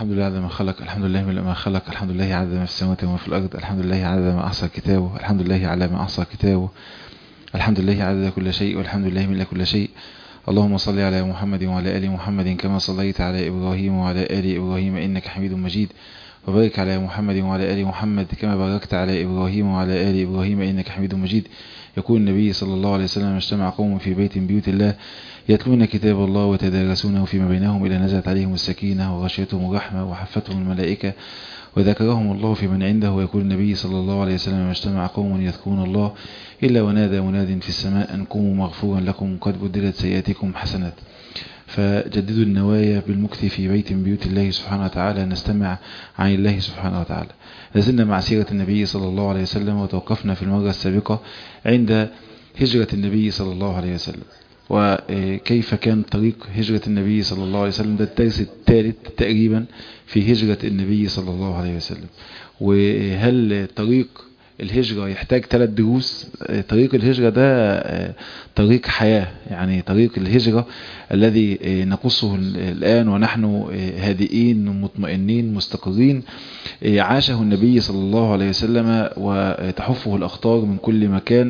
الحمد لله عدد ما خلق الحمد لله من ما خلق الحمد لله عدد ما في السماوات وما في الأرض الحمد لله عدد ما أحصى كتابه الحمد لله على ما أحصى كتابه الحمد لله عدد كل شيء والحمد لله من كل شيء اللهم صل على محمد وعلى آل محمد كما صليت على إبراهيم وعلى آل إبراهيم إنك حميد مجيد وبارك على محمد وعلى آل محمد كما باركت على إبراهيم وعلى آل إبراهيم إنك حميد مجيد يقول النبي صلى الله عليه وسلم اجتمع قوم في بيت من بيوت الله يتلون كتاب الله وتدارسونه فيما بينهم إلى نزلت عليهم السكينة وغشيتهم الرحمة وحفتهم الملائكة وذكرهم الله في من عنده ويقول النبي صلى الله عليه وسلم اجتمع قوم يذكرون الله إلا ونادى مناد في السماء أن قوموا مغفورا لكم قد بدلت سيئاتكم حسنات فجددوا النوايا بالمكث في بيت من بيوت الله سبحانه وتعالى نستمع عن الله سبحانه وتعالى لازلنا مع سيرة النبي صلى الله عليه وسلم وتوقفنا في المرة السابقة عند هجرة النبي صلى الله عليه وسلم وكيف كان طريق هجرة النبي صلى الله عليه وسلم ده الدرس الثالث تقريبا في هجرة النبي صلى الله عليه وسلم وهل طريق الهجرة يحتاج ثلاث دروس طريق الهجرة ده طريق حياة يعني طريق الهجرة الذي نقصه الآن ونحن هادئين مطمئنين مستقرين عاشه النبي صلى الله عليه وسلم وتحفه الأخطار من كل مكان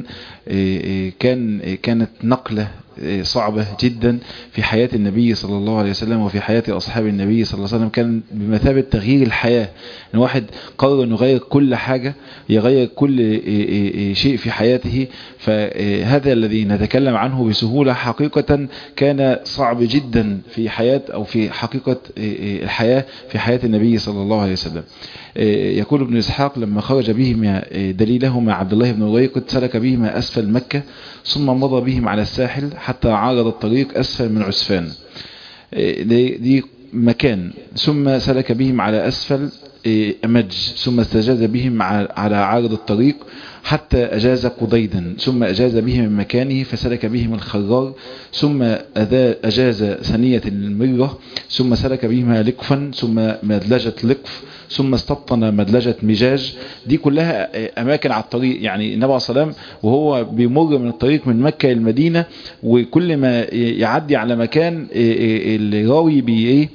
كان كانت نقلة صعبة جدا في حياة النبي صلى الله عليه وسلم وفي حياة أصحاب النبي صلى الله عليه وسلم كان بمثابة تغيير الحياة ان واحد قرر انه يغير كل حاجة يغير كل شيء في حياته فهذا الذي نتكلم عنه بسهولة حقيقة كان صعب جدا في حياة أو في حقيقة الحياة في حياة النبي صلى الله عليه وسلم يقول ابن إسحاق لما خرج بهما دليلهما عبد الله بن أريقط سلك بهما أسفل مكة ثم مضى بهم على الساحل حتى عارض الطريق أسفل من عسفان دي, دي مكان ثم سلك بهم على أسفل أمج ثم استجاز بهم على عارض الطريق حتى أجاز قضيدا ثم أجاز بهم من مكانه فسلك بهم الخرار ثم أجاز ثنية المرة ثم سلك بهما لقفا ثم مدلجة لقف ثم استبطن مدلجة مجاج دي كلها أماكن على الطريق يعني النبي عليه الصلاة والسلام وهو بيمر من الطريق من مكة المدينة وكل ما يعدي على مكان الراوي بي ايه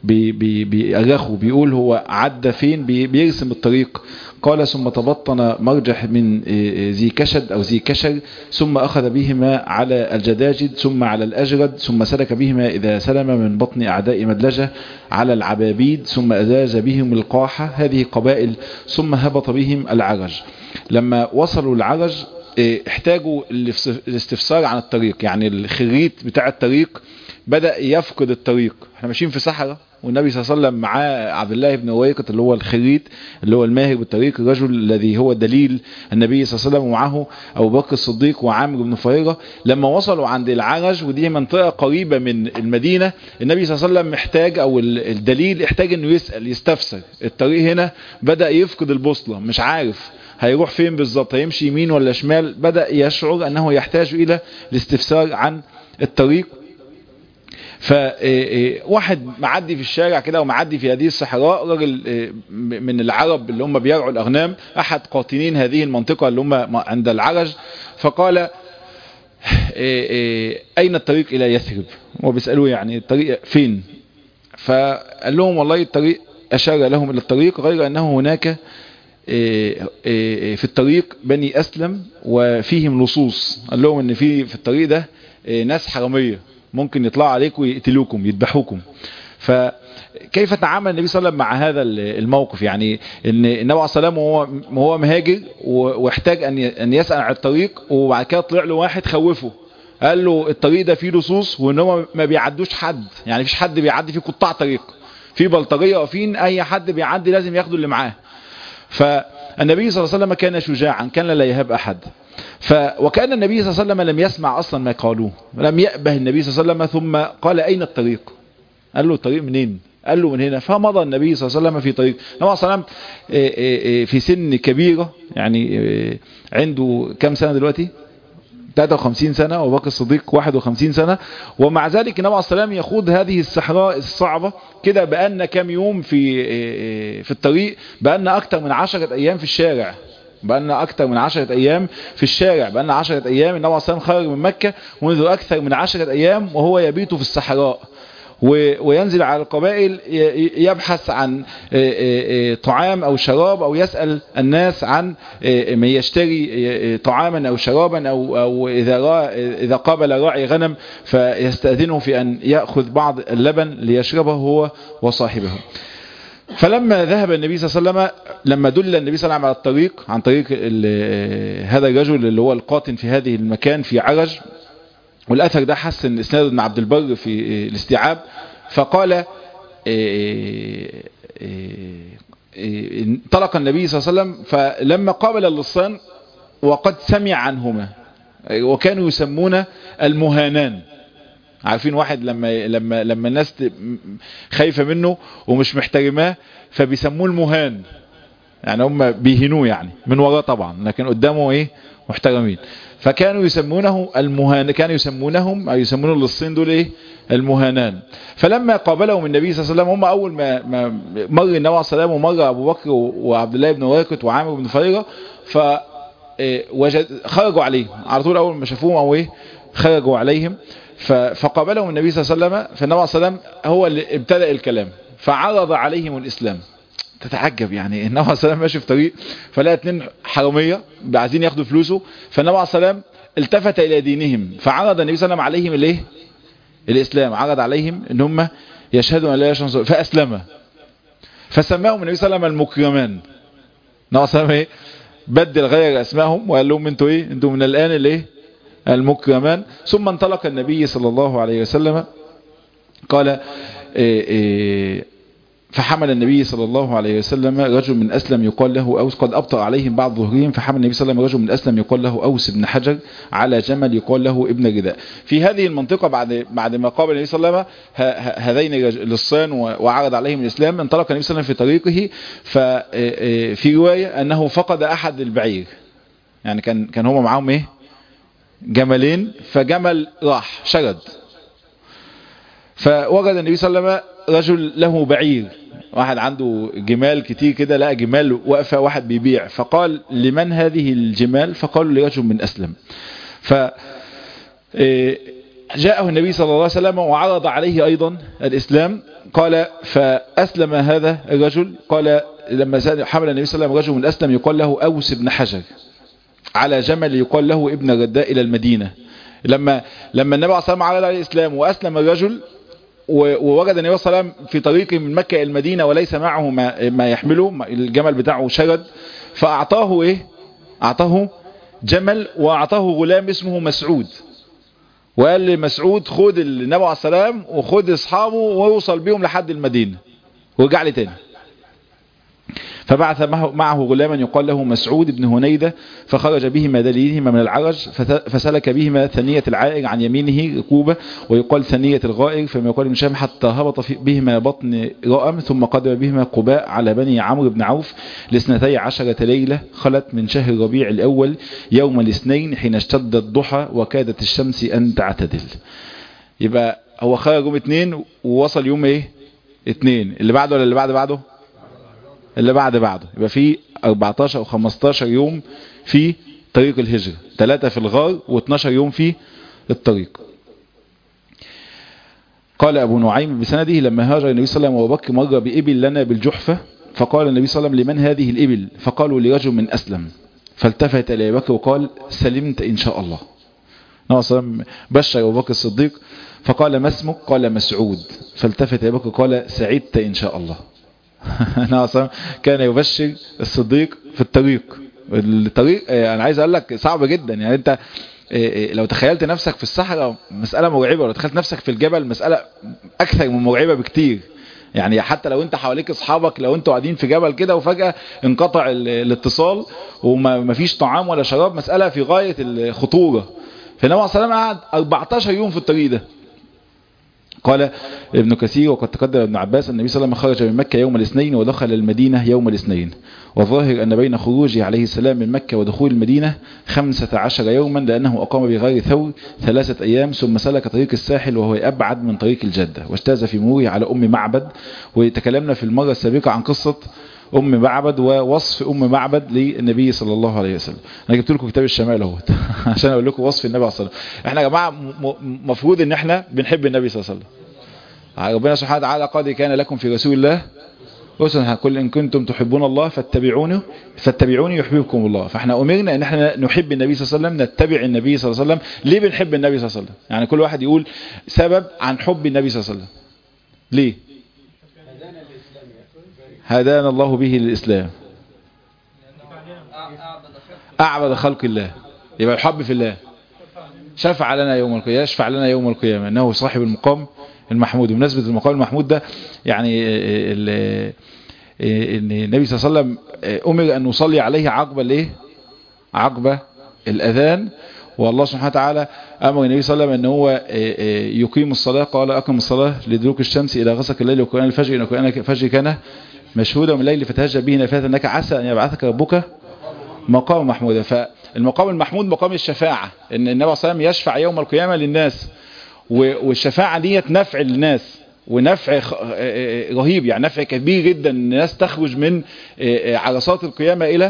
بيأرخه بيقول هو عدى فين بيرسم الطريق قال ثم تبطن مرجح من ذي كشد أو ذي كشر ثم أخذ بهما على الجداجد ثم على الأجرد ثم سلك بهما إذا سلم من بطن أعداء مدلجة على العبابيد ثم أزاز بهم القاحة هذه قبائل ثم هبط بهم العرج لما وصلوا العرج احتاجوا الاستفسار عن الطريق يعني الخريط بتاع الطريق بدأ يفقد الطريق احنا ماشيين في صحراء والنبي صلى الله عليه وسلم معاه عبد الله بن ويقط اللي هو الخريط اللي هو الماهر بالطريق الرجل الذي هو دليل النبي صلى الله عليه وسلم ومعه ابو بكر الصديق وعامر بن فهيره لما وصلوا عند العرج ودي منطقه قريبه من المدينه النبي صلى الله عليه وسلم محتاج او الدليل احتاج انه يسال يستفسر الطريق هنا بدا يفقد البوصله مش عارف هيروح فين بالظبط هيمشي يمين ولا شمال بدا يشعر انه يحتاج الى الاستفسار عن الطريق فواحد معدي في الشارع كده ومعدي في هذه الصحراء راجل من العرب اللي هم بيرعوا الأغنام أحد قاطنين هذه المنطقة اللي هم عند العرج فقال أين الطريق إلى يثرب وبيسألوه يعني الطريق فين فقال لهم والله الطريق أشار لهم إلى الطريق غير أنه هناك في الطريق بني أسلم وفيهم لصوص قال لهم ان في في الطريق ده ناس حرامية ممكن يطلعوا عليكم ويقتلوكم يذبحوكم فكيف تعامل النبي صلى الله عليه وسلم مع هذا الموقف يعني ان النبي عليه الصلاه والسلام وهو وهو مهاجر واحتاج ان ان يسال عن الطريق وبعد كده طلع له واحد خوفه قال له الطريق ده فيه لصوص وان هم ما بيعدوش حد يعني مفيش حد بيعدي فيه قطاع طريق في بلطجيه واقفين اي حد بيعدي لازم ياخدوا اللي معاه فالنبي صلى الله عليه وسلم كان شجاعا كان لا يهاب احد ف وكان النبي صلى الله عليه وسلم لم يسمع اصلا ما قالوه لم يأبه النبي صلى الله عليه وسلم ثم قال اين الطريق قال له الطريق منين قال له من هنا فمضى النبي صلى الله عليه وسلم في طريق النبي صلى الله عليه وسلم في سن كبيرة يعني عنده كم سنة دلوقتي 53 سنة وابو بكر الصديق 51 سنة ومع ذلك النبي عليه السلام يخوض هذه الصحراء الصعبة كده بقالنا كام يوم في في الطريق بقالنا أكتر من 10 أيام في الشارع بقالنا أكتر من 10 أيام في الشارع بقالنا 10 أيام النبي عليه السلام خرج من مكة منذ أكثر من 10 أيام وهو يبيت في الصحراء وينزل على القبائل يبحث عن طعام أو شراب أو يسأل الناس عن من يشتري طعاما أو شرابا أو, أو إذا, إذا قابل راعي غنم فيستأذنه في أن يأخذ بعض اللبن ليشربه هو وصاحبه فلما ذهب النبي صلى الله عليه وسلم لما دل النبي صلى الله عليه وسلم على الطريق عن طريق هذا الرجل اللي هو القاطن في هذه المكان في عرج والأثر ده حسن إسناد ابن عبد البر في الاستيعاب فقال انطلق النبي صلى الله عليه وسلم فلما قابل اللصان وقد سمع عنهما وكانوا يسمون المهانان عارفين واحد لما لما لما الناس خايفه منه ومش محترماه فبيسموه المهان يعني هم بيهنوه يعني من وراه طبعا لكن قدامه ايه محترمين فكانوا يسمونه المهان كانوا يسمونهم او يسمون اللصين دول ايه المهانان فلما قابلهم النبي صلى الله عليه وسلم هم اول ما, ما مر النبي عليه السلام ومر ابو بكر وعبد الله بن واقد وعامر بن فريره ف وجد خرجوا عليه على طول اول ما شافوهم او ايه خرجوا عليهم فقابلهم النبي صلى الله عليه وسلم فالنبي صلى الله عليه وسلم هو اللي ابتدأ الكلام فعرض عليهم الاسلام تتعجب يعني النبي عليه السلام ماشي في طريق فلقى اتنين حرامية عايزين ياخدوا فلوسه فالنبي عليه السلام التفت الى دينهم فعرض النبي صلى الله عليه وسلم عليهم الايه الاسلام عرض عليهم ان هم يشهدوا ان لا اله الا الله فاسلم فسماهم النبي صلى الله عليه وسلم المكرمان النبي صلى الله عليه وسلم ايه بدل غير اسمائهم وقال لهم انتوا ايه انتوا من الان الايه المكرمان ثم انطلق النبي صلى الله عليه وسلم قال إيه إيه فحمل النبي صلى الله عليه وسلم رجل من أسلم يقال له أوس قد أبطأ عليهم بعض ظهرهم فحمل النبي صلى الله عليه وسلم رجل من أسلم يقال له أوس بن حجر على جمل يقال له ابن رداء في هذه المنطقة بعد بعد ما قابل النبي صلى الله عليه وسلم هذين اللصان وعرض عليهم الإسلام انطلق النبي صلى الله عليه وسلم في طريقه ففي رواية أنه فقد أحد البعير يعني كان كان هم معاهم إيه جملين فجمل راح شرد فوجد النبي صلى الله عليه وسلم رجل له بعير واحد عنده جمال كتير كده لقى جمال واقفة واحد بيبيع فقال لمن هذه الجمال فقالوا لرجل من أسلم ف جاءه النبي صلى الله عليه وسلم وعرض عليه أيضا الإسلام قال فأسلم هذا الرجل قال لما حمل النبي صلى الله عليه وسلم رجل من أسلم يقال له أوس بن حجر على جمل يقال له ابن رداء إلى المدينة لما لما النبي صلى الله عليه وسلم عرض عليه الإسلام وأسلم الرجل ووجد النبي صلى الله عليه وسلم في طريقه من مكة إلى المدينة وليس معه ما, ما يحمله الجمل بتاعه شرد فأعطاه إيه أعطاه جمل وأعطاه غلام اسمه مسعود وقال لمسعود خد النبي عليه السلام وخد أصحابه ويوصل بيهم لحد المدينة ورجع لي تاني فبعث معه غلاما يقال له مسعود بن هنيدة فخرج بهما دليلهما من العرج فسلك بهما ثنية العائر عن يمينه ركوبة ويقال ثنية الغائر فما يقال من شام حتى هبط بهما بطن رأم ثم قدم بهما قباء على بني عمرو بن عوف لاثنتي عشرة ليلة خلت من شهر ربيع الأول يوم الاثنين حين اشتد الضحى وكادت الشمس أن تعتدل يبقى هو خرج يوم اثنين ووصل يوم ايه اثنين اللي بعده ولا اللي بعد بعده اللي بعد بعده يبقى في 14 او 15 يوم في طريق الهجرة 3 في الغار و12 يوم في الطريق قال ابو نعيم بسنده لما هاجر النبي صلى الله عليه وسلم وبكر مر بإبل لنا بالجحفة فقال النبي صلى الله عليه وسلم لمن هذه الإبل فقالوا لرجل من أسلم فالتفت إلى بكر وقال سلمت إن شاء الله النبي صلى الله عليه وسلم بشر أبو بكر الصديق فقال ما اسمك قال مسعود فالتفت إلى بكر وقال سعدت إن شاء الله النبي كان يبشر الصديق في الطريق الطريق انا عايز اقول لك صعب جدا يعني انت لو تخيلت نفسك في الصحراء مسألة مرعبة لو تخيلت نفسك في الجبل مسألة اكثر من مرعبة بكتير يعني حتى لو انت حواليك اصحابك لو انتوا قاعدين في جبل كده وفجأة انقطع الاتصال وما فيش طعام ولا شراب مسألة في غاية الخطورة فالنبي عليه الصلاة والسلام قعد 14 يوم في الطريق ده قال ابن كثير وقد تقدم ابن عباس النبي صلى الله عليه وسلم خرج من مكة يوم الاثنين ودخل المدينة يوم الاثنين والظاهر أن بين خروجه عليه السلام من مكة ودخول المدينة خمسة عشر يوما لأنه أقام بغير ثور ثلاثة أيام ثم سلك طريق الساحل وهو أبعد من طريق الجدة واجتاز في مروره على أم معبد وتكلمنا في المرة السابقة عن قصة أم معبد ووصف أم معبد للنبي صلى الله عليه وسلم أنا جبت لكم كتاب الشمال اهوت عشان أقول لكم وصف النبي صلى الله عليه وسلم احنا يا جماعة مفروض ان احنا بنحب النبي صلى الله عليه وسلم ربنا سبحانه وتعالى قد كان لكم في رسول الله أسوة كل إن كنتم تحبون الله فاتبعوني فاتبعوني يحببكم الله فاحنا أمرنا إن احنا نحب النبي صلى الله عليه وسلم نتبع النبي صلى الله عليه وسلم ليه بنحب النبي صلى الله عليه وسلم يعني كل واحد يقول سبب عن حب النبي صلى الله عليه وسلم ليه هدانا الله به للإسلام أعبد خلق الله يبقى الحب في الله شفع لنا يوم القيامة يشفع لنا يوم القيامة أنه صاحب المقام المحمود بمناسبة المقام المحمود ده يعني ان النبي صلى الله عليه وسلم أمر أن نصلي عليه عقب الايه عقب الأذان والله سبحانه وتعالى أمر النبي صلى الله عليه وسلم أن هو يقيم الصلاة قال أقم الصلاة لدلوك الشمس إلى غسق الليل وقرآن الفجر إن قرآن الفجر كان مشهودا من الليل فتهجى به نافلة أنك عسى أن يبعثك ربك مقام محمودا فالمقام المحمود مقام الشفاعة ان النبي صلى الله عليه وسلم يشفع يوم القيامة للناس والشفاعة ديت نفع للناس ونفع رهيب يعني نفع كبير جدا الناس تخرج من عرصات القيامة الى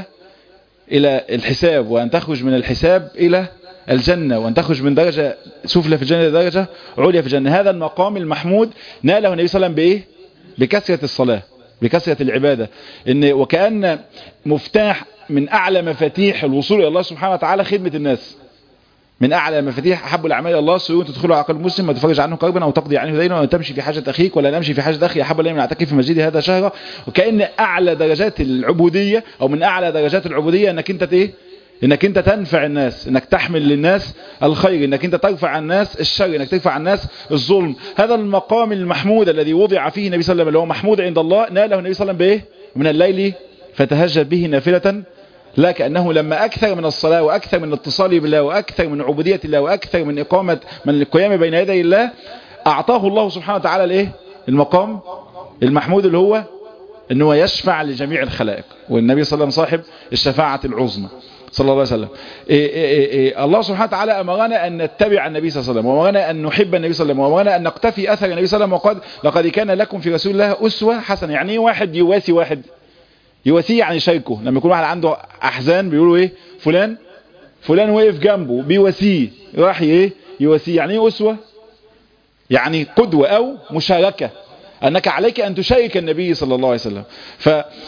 الى الحساب وان تخرج من الحساب الى الجنة وان تخرج من درجة سفلى في الجنة درجة عليا في الجنة هذا المقام المحمود ناله النبي صلى الله عليه وسلم بايه بكثرة الصلاة بكثرة العبادة ان وكأن مفتاح من اعلى مفاتيح الوصول الى الله سبحانه وتعالى خدمة الناس من اعلى مفاتيح احب الاعمال الى الله سيئون تدخلوا على قلب مسلم ما تفرج عنه كربا او تقضي عنه دينا ولا تمشي في حاجة اخيك ولا نمشي في حاجة اخي احب الي من اعتكف في مسجدي هذا شهرا وكأن اعلى درجات العبودية او من اعلى درجات العبودية انك انت ايه انك انت تنفع الناس انك تحمل للناس الخير انك انت ترفع عن الناس الشر انك ترفع عن الناس الظلم هذا المقام المحمود الذي وضع فيه النبي صلى الله عليه وسلم اللي هو محمود عند الله ناله النبي صلى الله عليه وسلم بايه من الليل فتهجد به نافلة لا كأنه لما أكثر من الصلاة وأكثر من الاتصال بالله وأكثر من عبودية الله وأكثر من إقامة من القيام بين يدي الله أعطاه الله سبحانه وتعالى الإيه المقام المحمود اللي هو أنه يشفع لجميع الخلائق والنبي صلى الله عليه وسلم صاحب الشفاعة العظمى صلى الله عليه وسلم إيه إيه إيه الله سبحانه وتعالى أمرنا أن نتبع النبي صلى الله عليه وسلم وأمرنا أن نحب النبي صلى الله عليه وسلم وأمرنا أن نقتفي أثر النبي صلى الله عليه وسلم وقد لقد كان لكم في رسول الله أسوة حسنة يعني ايه واحد يواسي واحد يواسيه يعني شاركه لما يكون واحد عنده أحزان بيقولوا إيه فلان فلان وقف جنبه بيواسيه راح إيه يواسيه يعني إيه أسوة يعني قدوة أو مشاركة أنك عليك أن تشارك النبي صلى الله عليه وسلم ف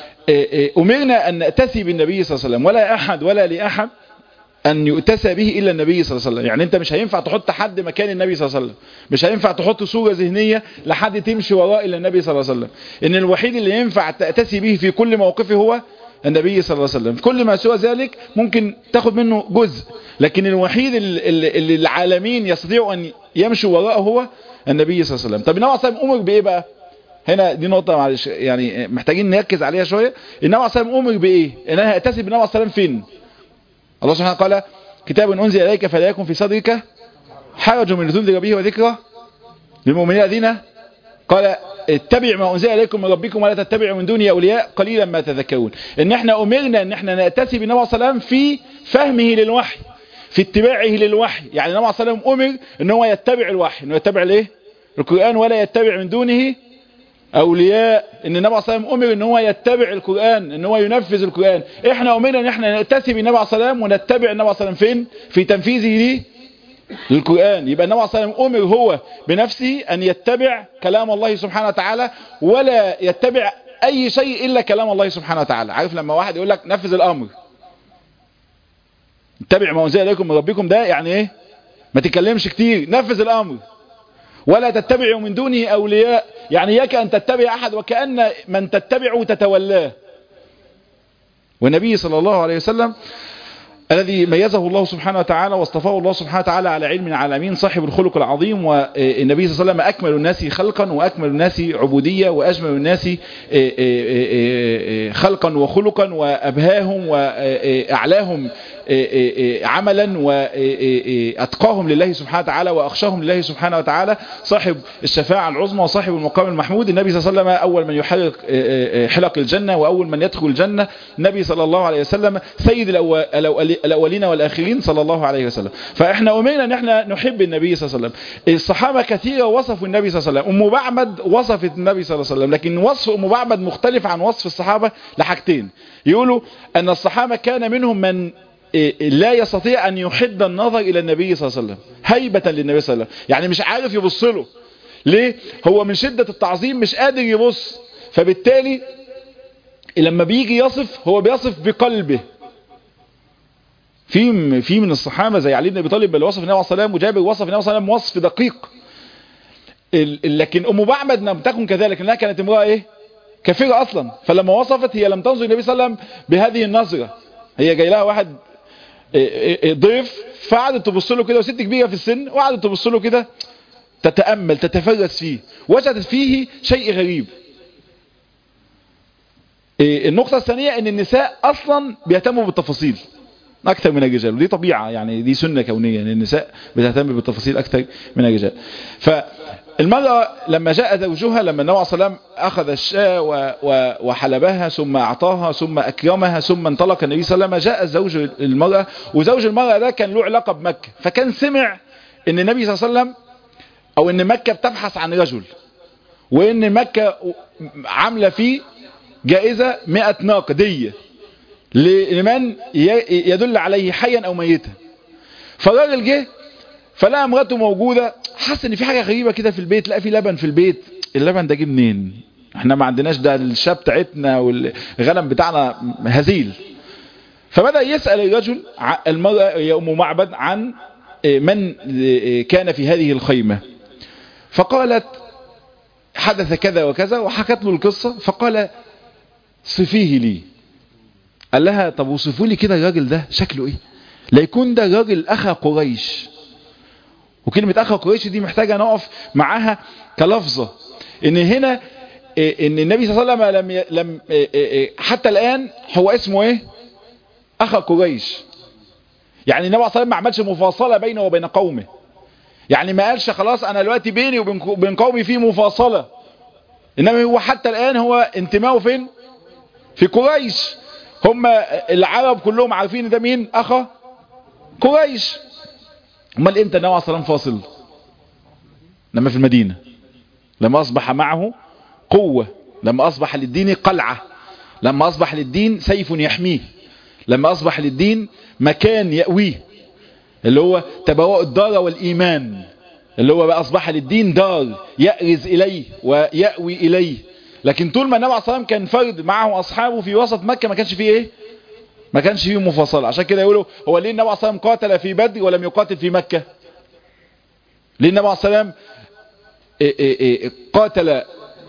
أمرنا أن نأتسي بالنبي صلى الله عليه وسلم ولا أحد ولا لأحد أن يؤتسى به إلا النبي صلى الله عليه وسلم يعني أنت مش هينفع تحط حد مكان النبي صلى الله عليه وسلم مش هينفع تحط صورة ذهنية لحد تمشي وراء إلا النبي صلى الله عليه وسلم إن الوحيد اللي ينفع تأتسي به في كل موقفه هو النبي صلى الله عليه وسلم كل ما سوى ذلك ممكن تاخد منه جزء لكن الوحيد اللي العالمين يستطيعوا أن يمشوا وراءه هو النبي صلى الله عليه وسلم طب النبي صلى الله عليه وسلم أمر بإيه بقى هنا دي نقطة معلش يعني محتاجين نركز عليها شوية النبي عليه الصلاة أمر بإيه إن أنا هأتسي بالنبي عليه الصلاة فين الله سبحانه قال كتاب أنزل إليك فلا يكن في صدرك حرج من تنذر به وذكرى للمؤمنين الذين قال اتبع ما أنزل إليكم من ربكم ولا تتبعوا من دونه أولياء قليلا ما تذكرون إن احنا أمرنا إن احنا نأتسي بالنبي عليه الصلاة في فهمه للوحي في اتباعه للوحي يعني النبي عليه الصلاة أمر إن هو يتبع الوحي إنه يتبع الايه القرآن ولا يتبع من دونه اولياء ان النبي صلى الله عليه وسلم امر ان هو يتبع القرآن ان هو ينفذ القرآن احنا امرنا ان احنا نأتسي بالنبي صلى الله عليه وسلم ونتبع النبي صلى الله عليه وسلم فين في تنفيذه ليه للقرآن يبقى النبي صلى الله عليه وسلم امر هو بنفسه ان يتبع كلام الله سبحانه وتعالى ولا يتبع اي شيء الا كلام الله سبحانه وتعالى عارف لما واحد يقول لك نفذ الامر اتبع ما انزل اليكم من ربكم ده يعني ايه ما تتكلمش كتير نفذ الامر ولا تتبعوا من دونه أولياء يعني إياك أن تتبع أحد وكأن من تتبعه تتولاه والنبي صلى الله عليه وسلم الذي ميزه الله سبحانه وتعالى واصطفاه الله سبحانه وتعالى على علم العالمين صاحب الخلق العظيم والنبي صلى الله عليه وسلم أكمل الناس خلقا وأكمل الناس عبودية وأجمل الناس خلقا وخلقا وأبهاهم وأعلاهم عملا وأتقاهم لله سبحانه وتعالى وأخشاهم لله سبحانه وتعالى صاحب الشفاعة العظمى وصاحب المقام المحمود النبي صلى الله عليه وسلم أول من يحلق حلق الجنة وأول من يدخل الجنة النبي صلى الله عليه وسلم سيد الأولين والآخرين صلى الله عليه وسلم فإحنا أمرنا أن احنا نحب النبي صلى الله عليه وسلم الصحابة كثيرة وصفوا النبي صلى الله عليه وسلم أم بعمد وصفت النبي صلى الله عليه وسلم لكن وصف أم بعمد مختلف عن وصف الصحابة لحاجتين يقولوا أن الصحابة كان منهم من لا يستطيع أن يحد النظر إلى النبي صلى الله عليه وسلم هيبة للنبي صلى الله عليه وسلم يعني مش عارف يبص له ليه هو من شدة التعظيم مش قادر يبص فبالتالي لما بيجي يصف هو بيصف بقلبه في في من الصحابه زي علي بن ابي طالب اللي وصف النبي عليه الصلاه والسلام وجابر وصف النبي صلى الله عليه وسلم وصف دقيق لكن ام معبد لم تكن كذلك لانها كانت امراه ايه كافره اصلا فلما وصفت هي لم تنظر النبي صلى الله عليه وسلم بهذه النظره هي جاي لها واحد ضيف فقعدت تبص له كده وست كبيره في السن وقعدت تبص له كده تتامل تتفرس فيه وجدت فيه شيء غريب النقطة الثانية ان النساء اصلا بيهتموا بالتفاصيل اكثر من الرجال ودي طبيعة يعني دي سنة كونية ان النساء بتهتم بالتفاصيل اكثر من الرجال فالمرأة لما جاء زوجها لما النبي صلى الله عليه وسلم اخذ الشاة وحلبها ثم اعطاها ثم اكرمها ثم انطلق النبي صلى الله عليه وسلم جاء زوج المرأة وزوج المرأة ده كان له علاقة بمكة فكان سمع ان النبي صلى الله عليه وسلم او ان مكة بتبحث عن رجل وان مكة عاملة فيه جائزة 100 ناقة دية لمن يدل عليه حيا او ميتا فالراجل جه فلقى مراته موجودة حس ان في حاجة غريبة كده في البيت لقى في لبن في البيت اللبن ده جه منين احنا ما عندناش ده الشاب بتاعتنا والغنم بتاعنا هزيل فبدأ يسأل الرجل المرأة يا ام معبد عن من كان في هذه الخيمة فقالت حدث كذا وكذا وحكت له القصة فقال صفيه لي قال لها طب وصفوا لي كده الراجل ده شكله ايه لا يكون ده راجل اخا قريش وكلمة اخا قريش دي محتاجة نقف معاها كلفظة ان هنا ان النبي صلى الله عليه وسلم لم, لم حتى الان هو اسمه ايه اخا قريش يعني النبي صلى الله عليه وسلم ما عملش مفاصلة بينه وبين قومه يعني ما قالش خلاص انا دلوقتي بيني وبين قومي في مفاصلة انما هو حتى الان هو انتمائه فين في قريش هم العرب كلهم عارفين ده مين اخا قريش امال امتى النبي عليه الصلاه فاصل لما في المدينه لما اصبح معه قوه لما اصبح للدين قلعه لما اصبح للدين سيف يحميه لما اصبح للدين مكان يأويه اللي هو تبوأ الدار والايمان اللي هو بقى اصبح للدين دار يأرز اليه ويأوي اليه لكن طول ما النبي عليه الصلاه كان فرد معه اصحابه في وسط مكة ما كانش فيه ايه ما كانش فيه مفاصله عشان كده يقولوا هو ليه النبي عليه الصلاه قاتل في بدر ولم يقاتل في مكة ليه النبي عليه الصلاه قاتل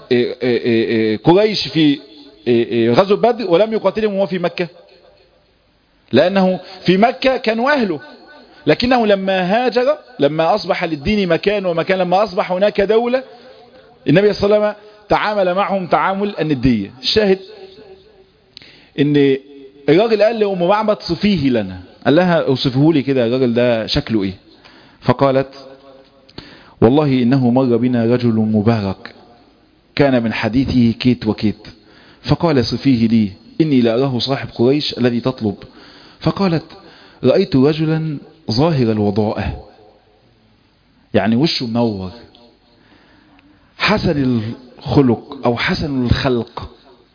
قريش في غزوة بدر ولم يقاتلهم وهو في مكة لأنه في مكة كانوا أهله لكنه لما هاجر لما أصبح للدين مكان ومكان لما أصبح هناك دولة النبي صلى الله عليه وسلم تعامل معهم تعامل الندية الشاهد ان الراجل قال لأم معبد صفيه لنا قال لها اوصفه لي كده الراجل ده شكله ايه فقالت والله انه مر بنا رجل مبارك كان من حديثه كيت وكيت فقال صفيه لي اني لأراه صاحب قريش الذي تطلب فقالت رأيت رجلا ظاهر الوضاءة يعني وشه منور حسن الخلق او حسن الخلق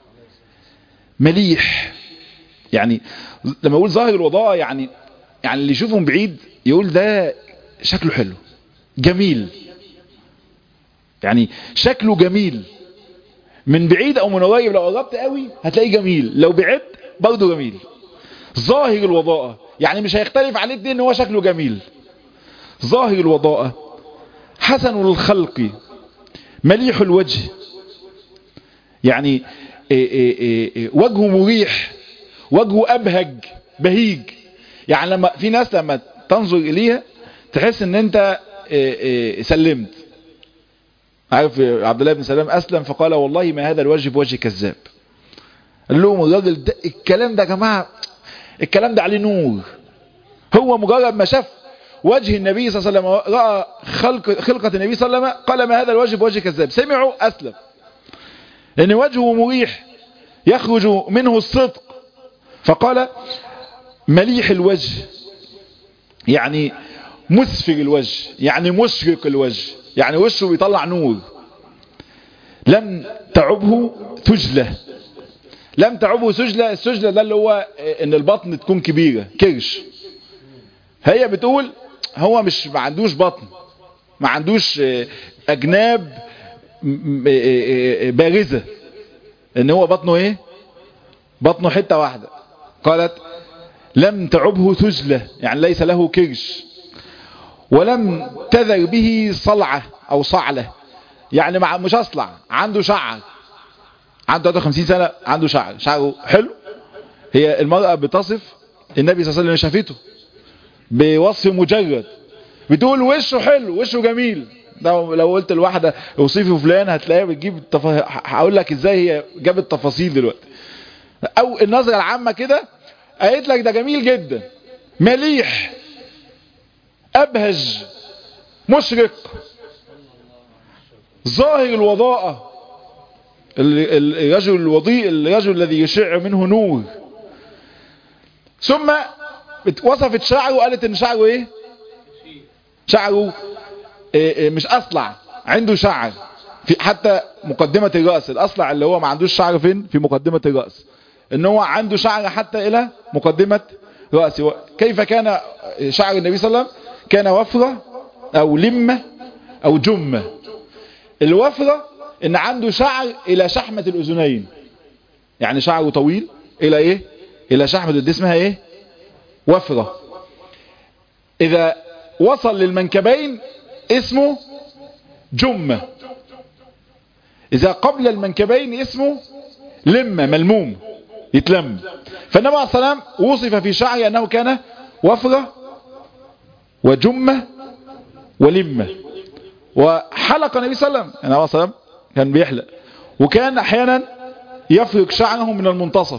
مليح يعني لما اقول ظاهر الوضاءة يعني يعني اللي يشوفه من بعيد يقول ده شكله حلو جميل يعني شكله جميل من بعيد او من قريب لو قربت قوي هتلاقيه جميل لو بعدت برضه جميل ظاهر الوضاءة يعني مش هيختلف عليه اتنين ان هو شكله جميل ظاهر الوضاءة حسن الخلق مليح الوجه يعني إيه إيه إيه وجهه مريح وجهه أبهج بهيج يعني لما في ناس لما تنظر إليها تحس ان انت سلمت عارف عبد الله بن سلام أسلم فقال والله ما هذا الوجه بوجه كذاب قال لهم الراجل ده الكلام ده يا جماعة الكلام ده عليه نور هو مجرد ما شاف وجه النبي صلى الله عليه وسلم رأى خلق خلقة النبي صلى الله عليه وسلم قال ما هذا الوجه بوجه كذاب سمعوا أسلم لأن وجهه مريح يخرج منه الصدق فقال مليح الوجه يعني مسفر الوجه يعني مشرق الوجه يعني وشه بيطلع نور لم تعبه ثجلة لم تعبه سجلة السجلة ده اللي هو ان البطن تكون كبيرة كرش هي بتقول هو مش ما عندوش بطن ما عندوش اجناب بارزة ان هو بطنه ايه بطنه حتة واحدة قالت لم تعبه ثجلة يعني ليس له كرش ولم تذر به صلعة او صعلة يعني مش اصلع عنده شعر عنده 53 سنة عنده شعر شعره حلو هي المرأة بتصف النبي صلى الله عليه وسلم شافته بوصف مجرد بتقول وشه حلو وشه جميل لو لو قلت لواحده اوصفي فلان هتلاقيها بتجيب التف... هقول لك ازاي هي جابت تفاصيل دلوقتي او النظره العامه كده قالت لك ده جميل جدا مليح ابهج مشرق ظاهر الوضاءة الرجل الوضيء الرجل الذي يشع منه نور ثم وصفت شعره وقالت ان شعره ايه شعره إيه إيه مش اصلع عنده شعر في حتى مقدمة الرأس الاصلع اللي هو ما عندوش شعر فين في مقدمة الرأس ان هو عنده شعر حتى الى مقدمة رأسه كيف كان شعر النبي صلى الله عليه وسلم كان وفرة او لمة او جمة الوفرة ان عنده شعر الى شحمة الاذنين يعني شعره طويل الى ايه الى شحمة دي اسمها ايه وفرة اذا وصل للمنكبين اسمه جمة اذا قبل المنكبين اسمه لمة ملموم يتلم فالنبي عليه الصلاة والسلام وصف في شعره انه كان وفرة وجمة ولمة وحلق النبي صلى الله عليه وسلم النبي عليه الصلاة والسلام كان بيحلق وكان احيانا يفرق شعره من المنتصف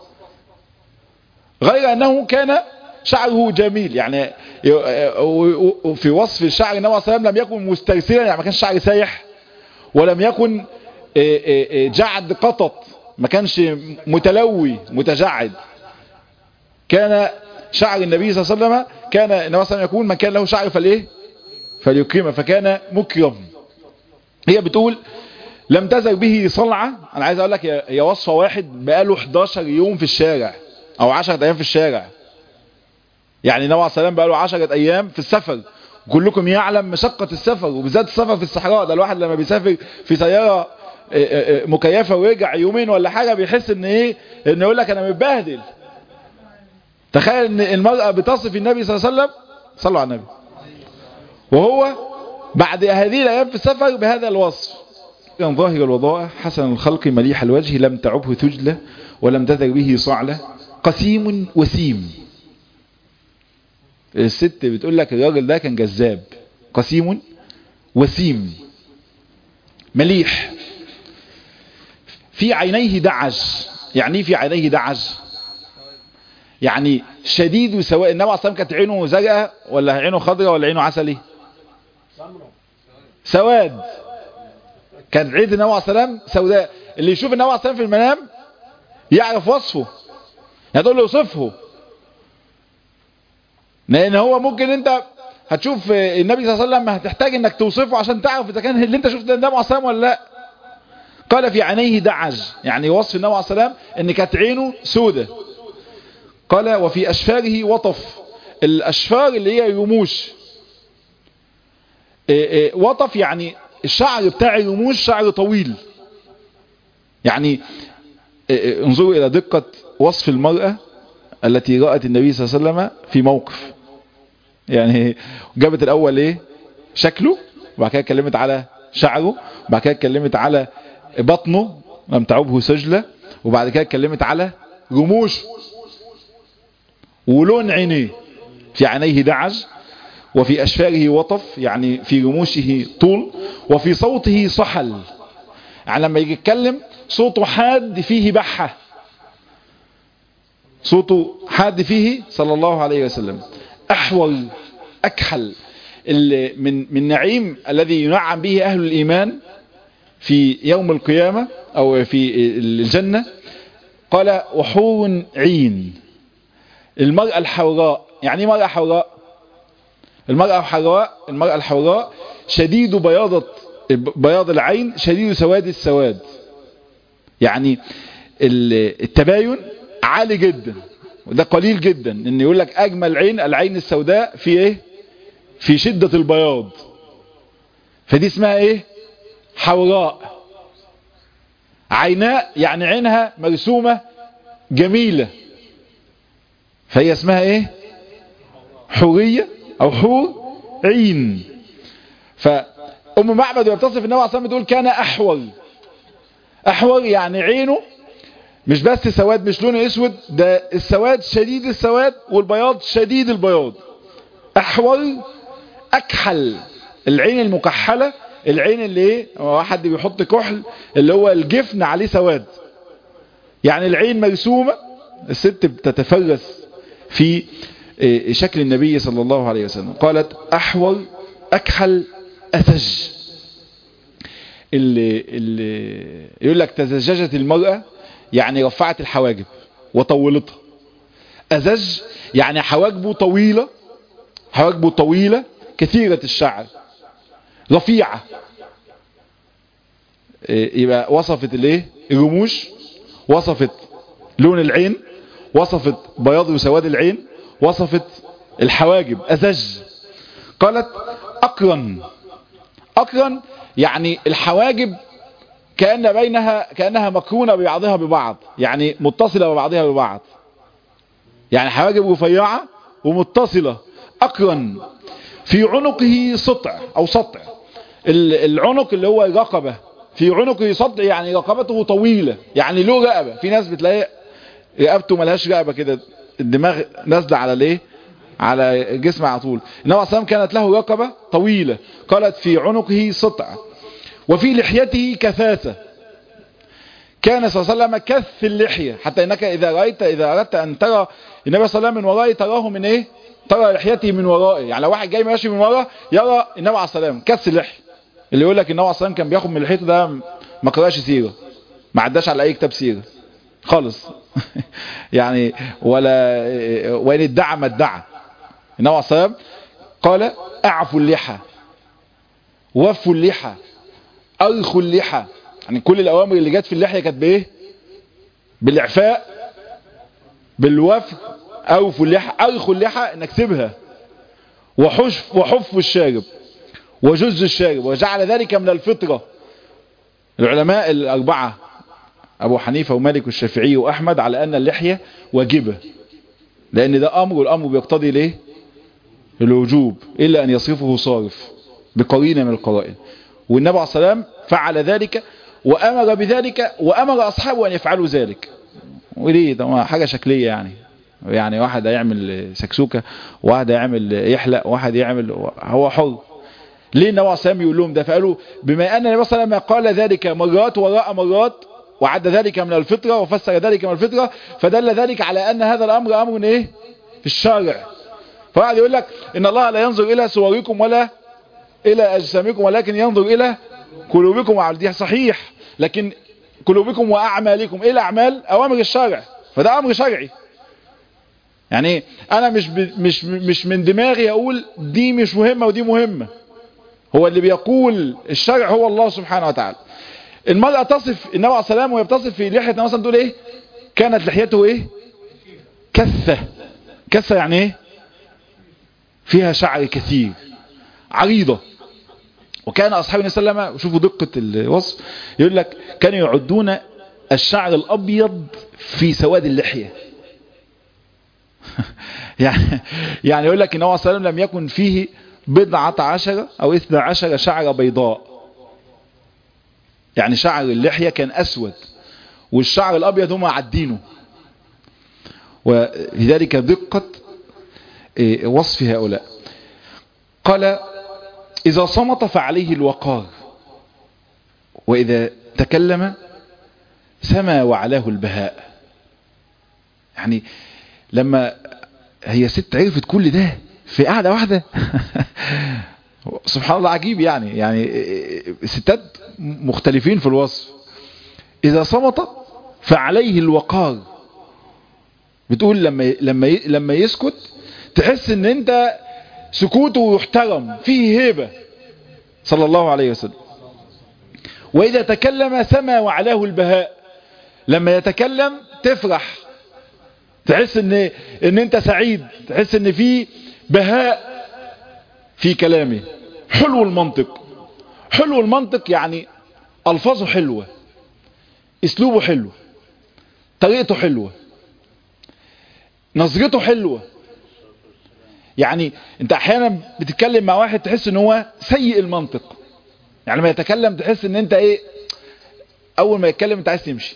غير انه كان شعره جميل يعني في وصف الشعر النبي عليه الصلاة والسلام لم يكن مسترسلا يعني ما كانش شعر سايح ولم يكن جعد قطط ما كانش متلوي متجعد كان شعر النبي صلى الله عليه وسلم كان النبي صلى الله عليه وسلم يقول من كان له شعر فالايه فليكرمه فكان مكرم هي بتقول لم تزل به صلعة انا عايز اقول لك هي وصفة واحد بقاله 11 يوم في الشارع او 10 ايام في الشارع يعني النبي عليه السلام بقاله 10 ايام في السفر كلكم يعلم مشقة السفر وبالذات السفر في الصحراء ده الواحد لما بيسافر في سيارة مكيفة ويرجع يومين ولا حاجة بيحس ان ايه ان يقول لك انا متبهدل تخيل ان المرأة بتصف النبي صلى الله عليه وسلم صلوا على النبي وهو بعد هذه الايام في السفر بهذا الوصف كان ظاهر الوضاء حسن الخلق مليح الوجه لم تعبه ثجلة ولم تذر به صعلة قسيم وسيم الست بتقول لك الراجل ده كان جذاب قسيم وسيم مليح في عينيه دعج يعني في عينيه دعج يعني شديد سواء النبي عليه الصلاه كانت عينه زرقاء ولا عينه خضراء ولا عينه عسلي سواد كان عيد النبي عليه السلام سوداء اللي يشوف النبي عليه السلام في المنام يعرف وصفه يعني تقول له وصفه لان هو ممكن انت هتشوف النبي صلى الله عليه وسلم هتحتاج انك توصفه عشان تعرف اذا كان اللي انت شفت النبي عليه السلام ولا لا قال في عينيه دعج يعني وصف النبي عليه السلام ان كانت عينه سودة قال وفي اشفاره وطف الاشفار اللي هي رموش وطف يعني الشعر بتاع الرموش شعر طويل يعني انظروا الى دقة وصف المرأة التي رأت النبي صلى الله عليه وسلم في موقف يعني جابت الاول ايه شكله وبعد كده اتكلمت على شعره وبعد كده اتكلمت على بطنه لم تعبه سجلة وبعد كده اتكلمت على رموش ولون عينيه في عينيه دعج وفي أشفاره وطف يعني في رموشه طول وفي صوته صحل يعني لما يجي يتكلم صوته حاد فيه بحة صوته حاد فيه صلى الله عليه وسلم أحول أكحل من من نعيم الذي ينعم به أهل الإيمان في يوم القيامة أو في الجنة قال وحور عين المرأة الحوراء يعني مرأة حوراء المرأة الحوراء المرأة الحوراء شديد بياضة بياض العين شديد سواد السواد يعني التباين عالي جدا وده قليل جدا ان يقول لك اجمل عين العين السوداء في ايه في شدة البياض فدي اسمها ايه حوراء عيناء يعني عينها مرسومة جميلة فهي اسمها ايه حورية او حور عين فأم معبد ويتصف النبي عليه الصلاة بتقول كان أحور أحور يعني عينه مش بس سواد مش لونه اسود ده السواد شديد السواد والبياض شديد البياض أحور أكحل العين المكحلة العين اللي ايه واحد بيحط كحل اللي هو الجفن عليه سواد يعني العين مرسومة الست بتتفرس في شكل النبي صلى الله عليه وسلم قالت أحور أكحل أثج اللي, اللي يقول لك تزججت المرأة يعني رفعت الحواجب وطولتها أزج يعني حواجبه طويلة حواجبه طويلة كثيرة الشعر رفيعة يبقى وصفت الايه الرموش وصفت لون العين وصفت بياض وسواد العين وصفت الحواجب أزج قالت أقرن أقرن يعني الحواجب كأن بينها كأنها مقرونة ببعضها ببعض يعني متصلة ببعضها ببعض يعني حواجب رفيعة ومتصلة أقرن في عنقه سطع أو سطع العنق اللي هو الرقبة في عنقه سطع يعني رقبته طويلة يعني له رقبة في ناس بتلاقي رقبته ملهاش رقبة كده الدماغ نازله على الايه على الجسم على طول النبي صلى كانت له رقبة طويلة قالت في عنقه سطع وفي لحيته كثاثة كان صلى الله عليه وسلم كث اللحية حتى انك اذا رأيت اذا اردت ان ترى النبي صلى الله عليه وسلم من ورائه تراه من ايه ترى لحيته من ورائه يعني لو واحد جاي ماشي من ورا يرى النبي عليه الصلاه والسلام كث اللحية اللي يقول لك النبي عليه الصلاه كان بياخد من لحيته ده ما قراش سيره ما عداش على اي كتاب سيره خالص يعني ولا وإن ادعى ما ادعى النبي عليه الصلاة قال اعفوا اللحى وفوا اللحى ارخوا اللحى يعني كل الأوامر اللي جت في اللحية كانت بإيه بالإعفاء بالوفر أوفوا اللحى أرخوا اللحى إنك سيبها وحف وحفوا الشارب وجز الشارب وجعل ذلك من الفطرة العلماء الأربعة أبو حنيفة ومالك والشافعي وأحمد على أن اللحية واجبة لأن ده أمر والأمر بيقتضي ليه الوجوب إلا أن يصرفه صارف بقرينة من القرائن والنبي عليه الصلاة والسلام فعل ذلك وأمر بذلك وأمر أصحابه أن يفعلوا ذلك وليه ده حاجة شكلية يعني يعني واحد هيعمل سكسوكة واحد هيعمل يحلق واحد يعمل هو حر ليه النبي عليه الصلاة يقول لهم ده فقالوا بما أن النبي صلى الله عليه وسلم قال ذلك مرات وراء مرات وعد ذلك من الفطرة وفسر ذلك من الفطرة فدل ذلك على أن هذا الأمر أمر إيه في الشارع فقعد يقول لك إن الله لا ينظر إلى صوركم ولا إلى أجسامكم ولكن ينظر إلى قلوبكم وعمل صحيح لكن قلوبكم وأعمالكم إيه الأعمال أوامر الشارع فده أمر شرعي يعني أنا مش مش مش من دماغي أقول دي مش مهمة ودي مهمة هو اللي بيقول الشرع هو الله سبحانه وتعالى المرأة تصف النبي عليه السلام وهي بتصف في لحية النبي مثلا تقول ايه كانت لحيته ايه كثة كثة يعني ايه فيها شعر كثير عريضة وكان اصحاب النبي صلى الله عليه وسلم شوفوا دقة الوصف يقول لك كانوا يعدون الشعر الابيض في سواد اللحية يعني يعني يقول لك النبي عليه الصلاه والسلام لم يكن فيه بضعة عشرة او اثنى عشر شعر بيضاء يعني شعر اللحية كان أسود والشعر الأبيض هم عدينه ولذلك دقة وصف هؤلاء قال إذا صمت فعليه الوقار وإذا تكلم سما وعلاه البهاء يعني لما هي ست عرفت كل ده في قعدة واحدة سبحان الله عجيب يعني يعني ستات مختلفين في الوصف إذا صمت فعليه الوقار بتقول لما لما لما يسكت تحس ان انت سكوته يحترم فيه هيبة صلى الله عليه وسلم وإذا تكلم سما وعلاه البهاء لما يتكلم تفرح تحس ان ان انت سعيد تحس ان في بهاء في كلامه حلو المنطق حلو المنطق يعني الفاظه حلوة اسلوبه حلو طريقته حلوة نظرته حلوة يعني انت احيانا بتتكلم مع واحد تحس ان هو سيء المنطق يعني لما يتكلم تحس ان انت ايه اول ما يتكلم انت عايز تمشي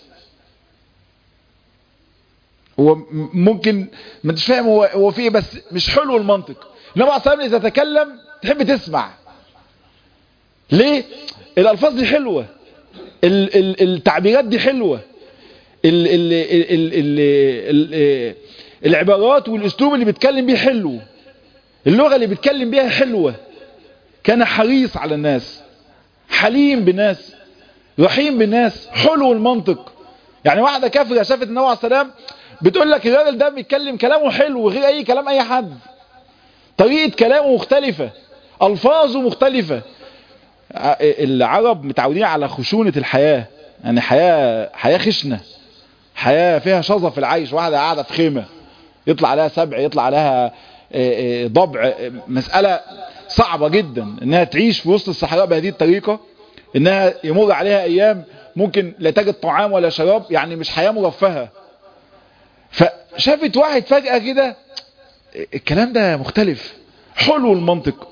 هو ممكن ما انتش فاهم هو هو في ايه بس مش حلو المنطق النبي عليه الصلاه اذا تكلم تحب تسمع ليه الالفاظ دي حلوه ال ال التعبيرات دي حلوه ال ال ال ال ال العبارات والاسلوب اللي بيتكلم بيه حلو اللغه اللي بيتكلم بيها حلوه كان حريص على الناس حليم بالناس رحيم بالناس حلو المنطق يعني واحده كافره شافت النبي عليه السلام بتقول لك الراجل ده بيتكلم كلامه حلو غير اي كلام اي حد طريقه كلامه مختلفه الفاظه مختلفه العرب متعودين على خشونه الحياه يعني حياه حياه خشنه حياه فيها شظى في العيش واحده قاعده في خيمه يطلع عليها سبع يطلع عليها ضبع مساله صعبه جدا انها تعيش في وسط الصحراء بهذه الطريقه انها يمر عليها ايام ممكن لا تجد طعام ولا شراب يعني مش حياه مرفهه فشافت واحد فجاه كده الكلام ده مختلف حلو المنطق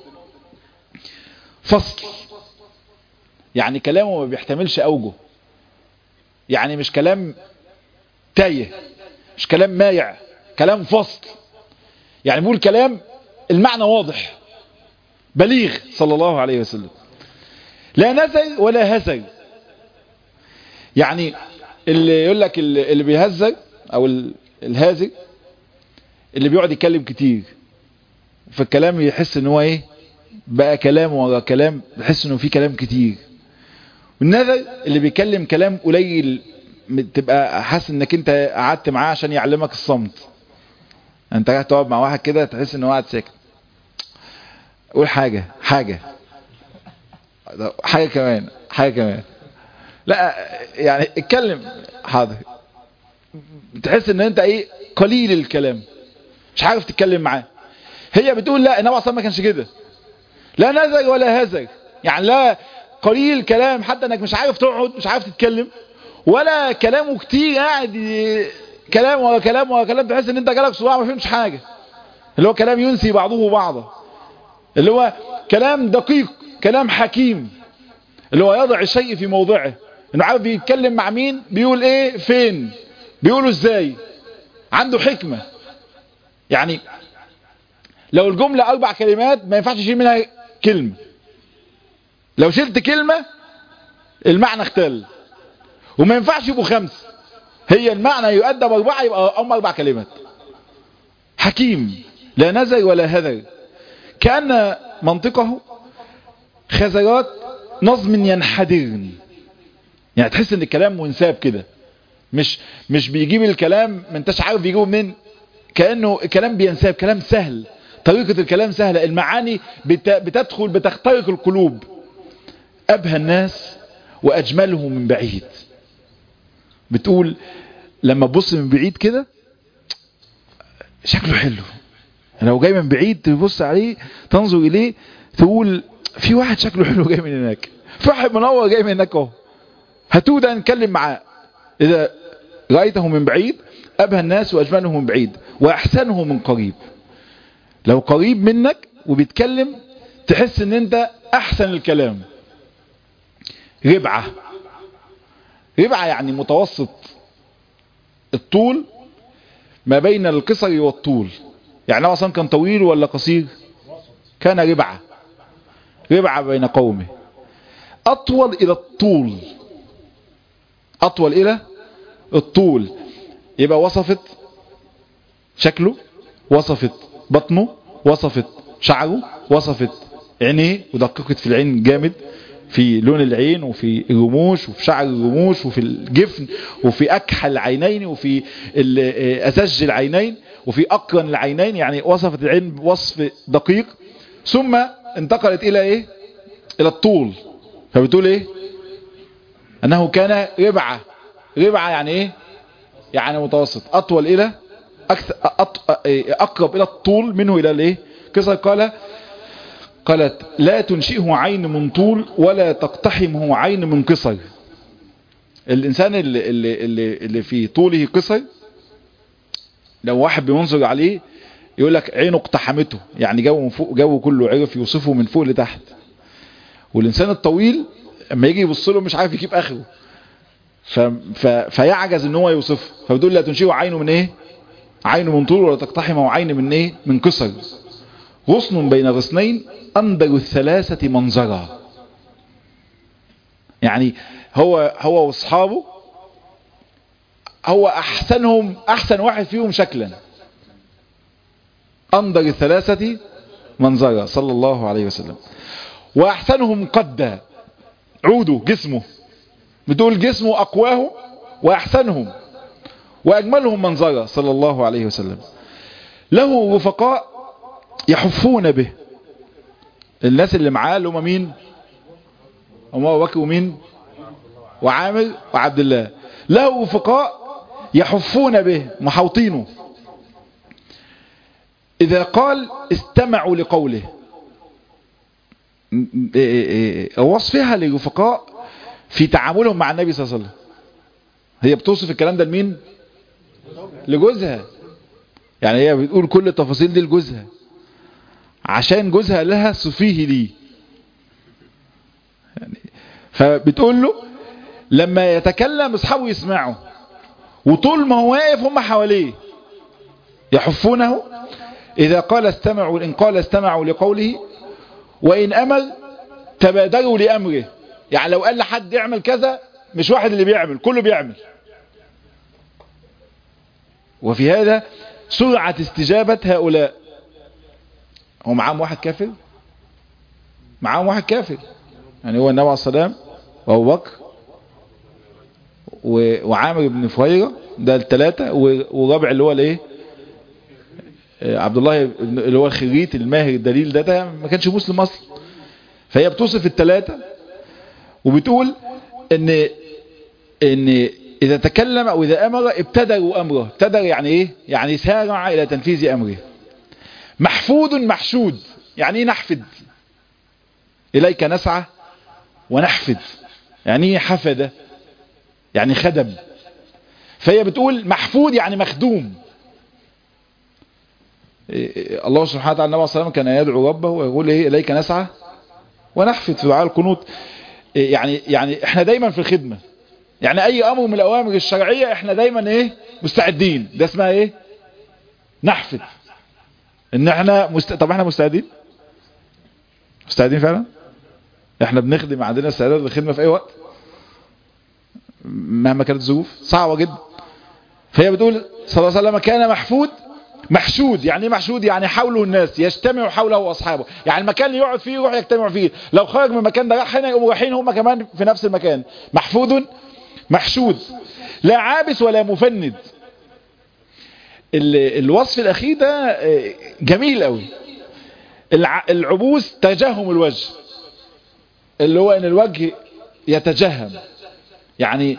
فصل يعني كلامه ما بيحتملش اوجه يعني مش كلام تايه مش كلام مايع كلام فصل يعني بيقول كلام المعنى واضح بليغ صلى الله عليه وسلم لا نزل ولا هزل يعني اللي يقول لك اللي بيهزل او الهازل اللي بيقعد يتكلم كتير فالكلام يحس ان هو ايه بقى كلام ورا كلام يحس انه في كلام كتير والنذر اللي بيتكلم كلام قليل تبقى حاسس انك انت قعدت معاه عشان يعلمك الصمت انت قاعد تقعد مع واحد كده تحس ان هو قاعد ساكت قول حاجة حاجة حاجة كمان حاجة كمان لا يعني اتكلم حاضر تحس ان انت ايه قليل الكلام مش عارف تتكلم معاه هي بتقول لا النبي اصلا ما كانش كده لا نزج ولا هزج يعني لا قليل الكلام حتى انك مش عارف تقعد مش عارف تتكلم ولا كلامه كتير قاعد كلام ولا كلام ولا كلام تحس ان انت جالك صداع ما فهمتش حاجه اللي هو كلام ينسي بعضه بعضا اللي هو كلام دقيق كلام حكيم اللي هو يضع الشيء في موضعه انه عارف بيتكلم مع مين بيقول ايه فين بيقوله ازاي عنده حكمة يعني لو الجملة اربع كلمات ما ينفعش تشيل منها كلمة لو شلت كلمة المعنى اختل وما ينفعش يبقوا خمسة هي المعنى يؤدى باربعة يبقى ام اربع كلمات حكيم لا نزل ولا هذر كأن منطقه خزرات نظم ينحدر يعني تحس ان الكلام منساب كده مش مش بيجيب الكلام ما انتش عارف بيجيبه منين كانه كلام بينساب كلام سهل طريقة الكلام سهلة المعاني بتدخل بتخترق القلوب أبهى الناس وأجملهم من بعيد بتقول لما تبص من بعيد كده شكله حلو لو جاي من بعيد تبص عليه تنظر إليه تقول في واحد شكله حلو جاي من هناك في واحد منور جاي من هناك اهو هاتوه ده نتكلم معاه إذا رأيته من بعيد أبهى الناس وأجملهم من بعيد وأحسنهم من قريب لو قريب منك وبيتكلم تحس ان انت احسن الكلام ربعة ربعة يعني متوسط الطول ما بين القصر والطول يعني هو اصلا كان طويل ولا قصير كان ربعة ربعة بين قومه اطول الى الطول اطول الى الطول يبقى وصفت شكله وصفت بطنه وصفت شعره وصفت عينيه ودققت في العين جامد في لون العين وفي الرموش وفي شعر الرموش وفي الجفن وفي أكحل العينين وفي أسج العينين وفي أقرن العينين يعني وصفت العين بوصف دقيق ثم انتقلت إلى إيه إلى الطول فبتقول إيه أنه كان ربعة ربعة يعني إيه يعني متوسط أطول إلى أكثر أقرب إلى الطول منه إلى الإيه قصة قال قالت لا تنشئه عين من طول ولا تقتحمه عين من قصر الإنسان اللي, اللي, اللي, اللي في طوله قصر لو واحد بينظر عليه يقول لك عينه اقتحمته يعني جو من فوق جو كله عرف يوصفه من فوق لتحت والإنسان الطويل اما يجي يبص له مش عارف يجيب آخره ف... ف... فيعجز ان هو يوصفه فبتقول لا تنشئه عينه من ايه عينه من طول ولا تقتحمه عين من ايه من قصر غصن بين غصنين أنبر الثلاثة منظرا يعني هو هو واصحابه هو احسنهم احسن واحد فيهم شكلا انضر الثلاثة منظرا صلى الله عليه وسلم واحسنهم قدا عوده جسمه بتقول جسمه اقواه واحسنهم واجملهم منظرا صلى الله عليه وسلم له رفقاء يحفون به الناس اللي معاه اللي هم مين هم ابو بكر ومين وعامر وعبد الله له رفقاء يحفون به محوطينه إذا قال استمعوا لقوله وصفها للرفقاء في تعاملهم مع النبي صلى الله عليه وسلم هي بتوصف الكلام ده لمين لجوزها يعني هي بتقول كل التفاصيل دي لجوزها عشان جوزها لها صفيه ليه يعني فبتقول له لما يتكلم اصحابه يسمعوا وطول ما هو واقف هم حواليه يحفونه إذا قال استمعوا إن قال استمعوا لقوله وإن أمر تبادروا لأمره يعني لو قال لحد يعمل كذا مش واحد اللي بيعمل كله بيعمل وفي هذا سرعة استجابة هؤلاء هو معاهم واحد كافر معاهم واحد كافر يعني هو النبي عليه السلام وابو بكر وعامر بن فهيرة ده الثلاثة والرابع اللي هو الايه عبد الله اللي هو الخريت الماهر الدليل ده ده ما كانش مسلم اصلا فهي بتوصف الثلاثة وبتقول ان ان اذا تكلم او اذا امر ابتدروا امره ابتدر يعني ايه يعني سارع الى تنفيذ امره محفود محشود يعني ايه نحفد اليك نسعى ونحفد يعني ايه حفد يعني خدم فهي بتقول محفود يعني مخدوم الله سبحانه وتعالى النبي صلى الله عليه وسلم كان يدعو ربه ويقول ايه اليك نسعى ونحفد في دعاء القنوت يعني يعني احنا دايما في الخدمه يعني اي امر من الاوامر الشرعيه احنا دايما ايه مستعدين ده اسمها ايه نحفد ان احنا مست... طب احنا مستعدين مستعدين فعلا احنا بنخدم عندنا استعداد للخدمه في اي وقت مهما كانت الظروف صعبه جدا فهي بتقول صلى الله عليه وسلم كان محفود محشود يعني ايه محشود يعني حوله الناس يجتمع حوله واصحابه يعني المكان اللي يقعد فيه يروح يجتمع فيه لو خرج من المكان ده راح هنا يقوموا رايحين هم كمان في نفس المكان محفود محشود لا عابس ولا مفند الوصف الاخير ده جميل قوي العبوس تجهم الوجه اللي هو ان الوجه يتجهم يعني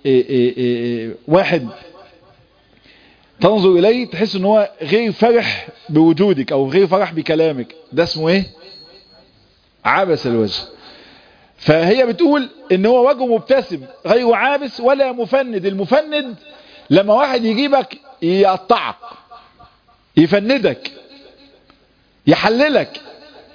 واحد تنظر اليه تحس ان هو غير فرح بوجودك او غير فرح بكلامك ده اسمه ايه عبس الوجه فهي بتقول ان هو وجهه مبتسم غير عابس ولا مفند المفند لما واحد يجيبك يقطعك يفندك يحللك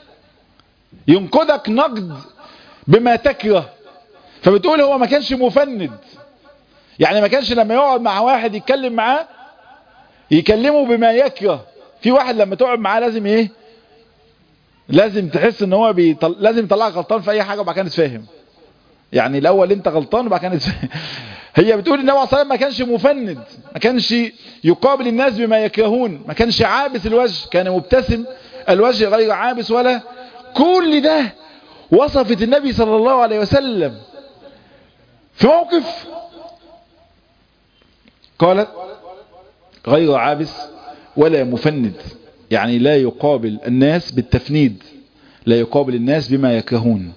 ينقدك نقد بما تكره فبتقول هو ما كانش مفند يعني ما كانش لما يقعد مع واحد يتكلم معاه يكلمه بما يكره في واحد لما تقعد معاه لازم ايه لازم تحس ان هو بيطل... لازم يطلعك غلطان في اي حاجه وبعد كده تفهم يعني الاول انت غلطان وبعد كده تفهم هي بتقول النبي صلى الله عليه وسلم ما كانش مفند ما كانش يقابل الناس بما يكرهون ما كانش عابس الوجه كان مبتسم الوجه غير عابس ولا كل ده وصفت النبي صلى الله عليه وسلم في موقف قالت غير عابس ولا مفند يعني لا يقابل الناس بالتفنيد لا يقابل الناس بما يكرهون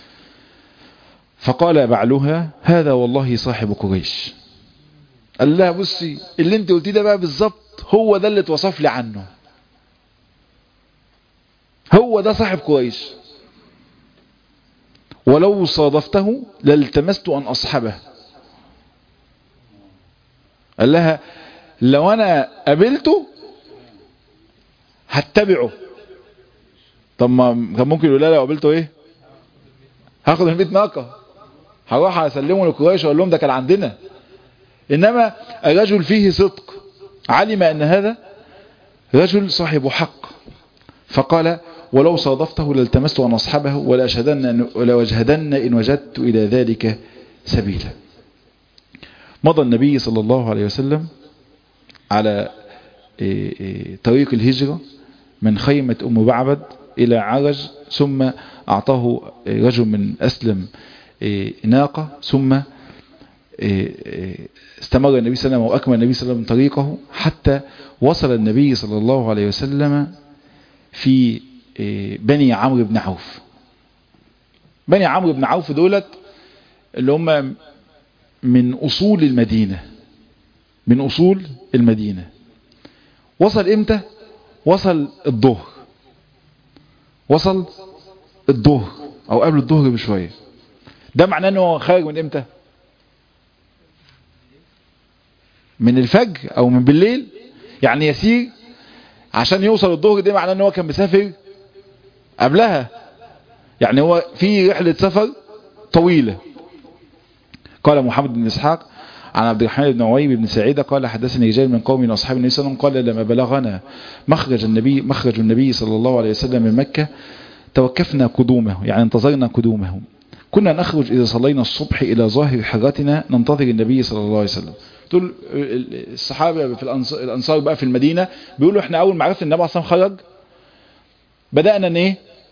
فقال بعلها هذا والله صاحب قريش قال لها بصي اللي انت قلتيه ده بقى بالظبط هو ده اللي اتوصف لي عنه هو ده صاحب قريش ولو صادفته لالتمست أن أصحبه قال لها لو أنا قابلته هتبعه طب ما كان ممكن يقول لها لو قابلته ايه هاخد البيت ناقة هروح اسلمه لقريش واقول لهم ده كان عندنا انما الرجل فيه صدق علم ان هذا رجل صاحب حق فقال ولو صادفته لالتمست ان اصحبه ولا اشهدن ولوجهدن ان وجدت الى ذلك سبيلا مضى النبي صلى الله عليه وسلم على طريق الهجرة من خيمة أم بعبد إلى عرج ثم أعطاه رجل من أسلم ناقة ثم استمر النبي صلى الله عليه وسلم وأكمل النبي صلى الله عليه وسلم طريقه حتى وصل النبي صلى الله عليه وسلم في بني عمرو بن عوف بني عمرو بن عوف دولت اللي هم من أصول المدينة من أصول المدينة وصل امتى وصل الظهر وصل الظهر او قبل الظهر بشوية ده معناه انه خارج من امتى من الفجر او من بالليل يعني يسير عشان يوصل الظهر ده معناه ان هو كان مسافر قبلها يعني هو في رحلة سفر طويلة قال محمد بن اسحاق عن عبد الرحمن بن عويم بن سعيدة قال حدثني رجال من قوم من أصحاب النبي صلى الله عليه وسلم قال لما بلغنا مخرج النبي مخرج النبي صلى الله عليه وسلم من مكة توكفنا قدومه يعني انتظرنا قدومه كنا نخرج إذا صلينا الصبح إلى ظاهر حراتنا ننتظر النبي صلى الله عليه وسلم دول الصحابة في الأنصار, الأنصار بقى في المدينة بيقولوا احنا أول ما عرفنا النبي عليه خرج بدأنا ايه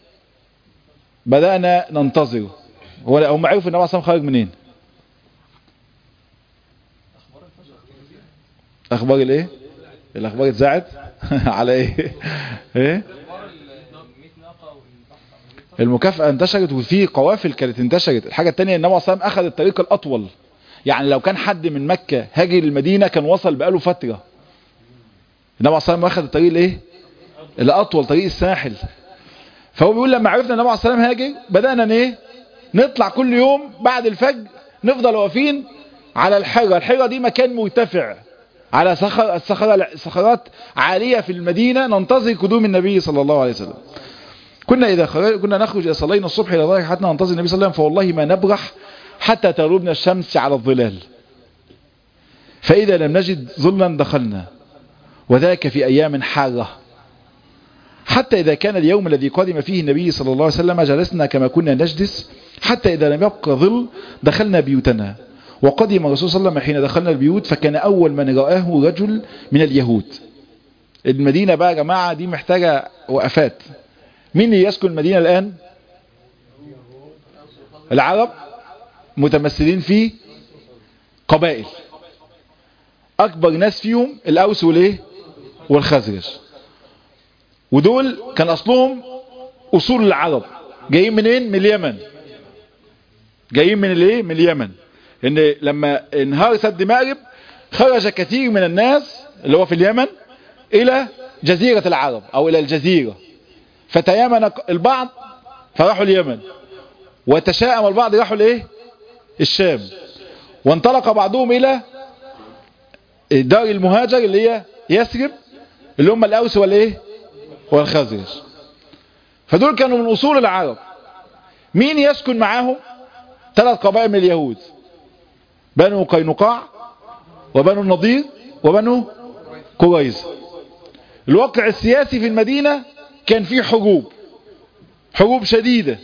بدأنا ننتظر هو هم عرفوا النبي عليه خرج منين اخبار الايه الاخبار اتذاعت على ايه ايه المكافأة انتشرت وفي قوافل كانت انتشرت الحاجة التانية النبي صلى الله عليه وسلم اخذ الطريق الاطول يعني لو كان حد من مكة هاجر المدينة كان وصل بقاله فترة النبي صلى الله عليه وسلم اخذ الطريق الايه الاطول طريق الساحل فهو بيقول لما عرفنا النبي عليه الصلاه والسلام هاجر بدأنا ايه نطلع كل يوم بعد الفجر نفضل واقفين على الحرة الحرة دي مكان مرتفع على صخر الصخرة صخرات عالية في المدينة ننتظر قدوم النبي صلى الله عليه وسلم كنا إذا خرج كنا نخرج إلى صلينا الصبح إلى ذلك حتى ننتظر النبي صلى الله عليه وسلم فوالله ما نبرح حتى تغربنا الشمس على الظلال فإذا لم نجد ظلا دخلنا وذاك في أيام حارة حتى إذا كان اليوم الذي قدم فيه النبي صلى الله عليه وسلم جلسنا كما كنا نجلس حتى إذا لم يبقى ظل دخلنا بيوتنا وقدم الرسول صلى الله عليه وسلم حين دخلنا البيوت فكان أول من رآه رجل من اليهود المدينة بقى يا جماعة دي محتاجة وقفات مين اللي يسكن المدينة الآن العرب متمثلين في قبائل أكبر ناس فيهم الأوس والإيه والخزرج ودول كان أصلهم أصول العرب جايين منين من اليمن جايين من الايه من اليمن ان لما انهار سد مأرب خرج كثير من الناس اللي هو في اليمن الى جزيرة العرب او الى الجزيرة فتيمن البعض فراحوا اليمن وتشاءم البعض راحوا لايه الشام وانطلق بعضهم الى دار المهاجر اللي هي يثرب اللي هم الاوس والايه والخزرج فدول كانوا من اصول العرب مين يسكن معاهم ثلاث قبائل من اليهود بنو قينقاع وبنو النضير وبنو قريظة الواقع السياسي في المدينة كان فيه حروب حروب شديدة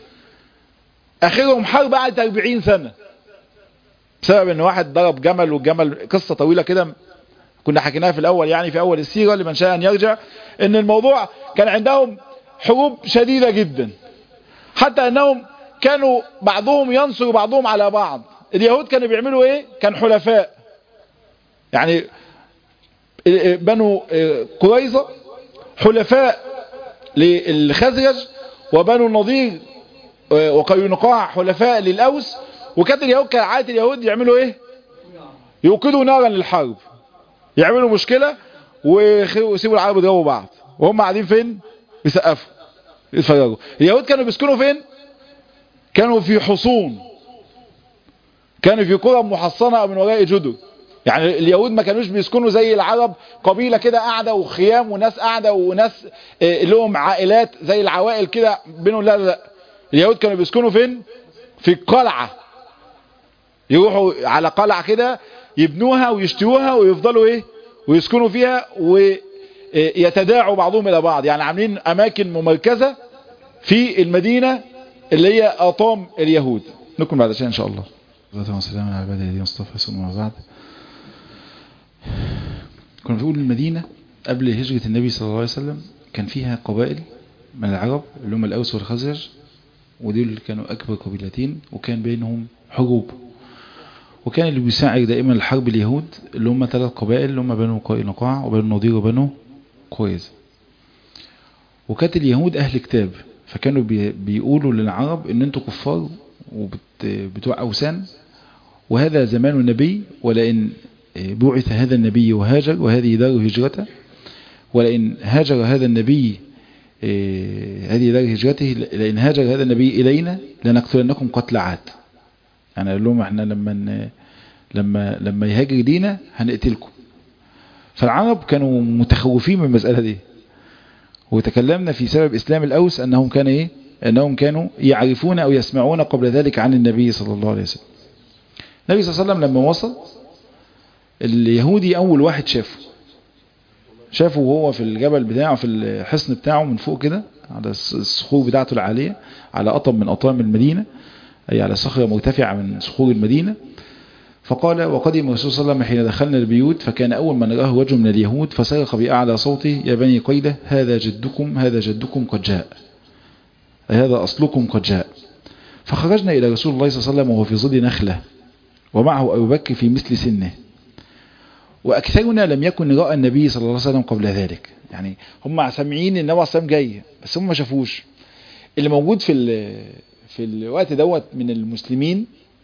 اخرهم حرب قعدت 40 سنة بسبب ان واحد ضرب جمل والجمل قصة طويلة كده كنا حكيناها في الاول يعني في اول السيرة لمن شاء ان يرجع ان الموضوع كان عندهم حروب شديدة جدا حتى انهم كانوا بعضهم ينصر بعضهم على بعض اليهود كانوا بيعملوا ايه كان حلفاء يعني بنو قريظة حلفاء للخزرج وبنو النضير وقينقاع حلفاء للأوس وكانت اليهود كعادة اليهود يعملوا ايه يوقدوا نارا للحرب يعملوا مشكلة ويسيبوا العرب يضربوا بعض وهم قاعدين فين بيسقفوا يتفرجوا اليهود كانوا بيسكنوا فين كانوا في حصون كانوا في قرى محصنة أو من وراء جدر يعني اليهود ما كانوش بيسكنوا زي العرب قبيلة كده قاعدة وخيام وناس قاعدة وناس لهم عائلات زي العوائل كده بينهم لا لا اليهود كانوا بيسكنوا فين في قلعة يروحوا على قلعة كده يبنوها ويشتروها ويفضلوا ايه ويسكنوا فيها ويتداعوا بعضهم الى بعض يعني عاملين اماكن ممركزة في المدينة اللي هي اطام اليهود نكمل بعد شيء ان شاء الله صلاة وسلام على عباد الذين مصطفى ثم بعد كنا بنقول المدينة قبل هجرة النبي صلى الله عليه وسلم كان فيها قبائل من العرب اللي هم الأوس والخزرج ودول كانوا أكبر قبيلتين وكان بينهم حروب وكان اللي بيساعد دائما الحرب اليهود اللي هم ثلاث قبائل اللي هم بنو قينقاع وبنو النضير وبنو قريظة وكانت اليهود أهل كتاب فكانوا بي بيقولوا للعرب ان انتوا كفار وبتوع أوثان وهذا زمان النبي ولئن بعث هذا النبي وهاجر وهذه دار هجرته ولئن هاجر هذا النبي هذه دار هجرته لئن هاجر هذا النبي إلينا لنقتلنكم قتل عاد يعني قال لهم احنا لما لما لما يهاجر لينا هنقتلكم فالعرب كانوا متخوفين من المسألة دي وتكلمنا في سبب إسلام الأوس أنهم كان إيه أنهم كانوا يعرفون أو يسمعون قبل ذلك عن النبي صلى الله عليه وسلم النبي صلى الله عليه وسلم لما وصل اليهودي أول واحد شافه شافه وهو في الجبل بتاعه في الحصن بتاعه من فوق كده على الصخور بتاعته العالية على أطم من أطام المدينة أي على صخرة مرتفعة من صخور المدينة فقال وقدم الرسول صلى الله عليه وسلم حين دخلنا البيوت فكان أول من راه رجل من اليهود فصرخ بأعلى صوته يا بني قيلة هذا جدكم هذا جدكم قد جاء هذا أصلكم قد جاء فخرجنا إلى رسول الله صلى الله عليه وسلم وهو في ظل نخلة ومعه أبو بكر في مثل سنه وأكثرنا لم يكن رأى النبي صلى الله عليه وسلم قبل ذلك يعني هم سامعين النبي صلى الله عليه وسلم جاي بس هم ما شافوش اللي موجود في في الوقت دوت من المسلمين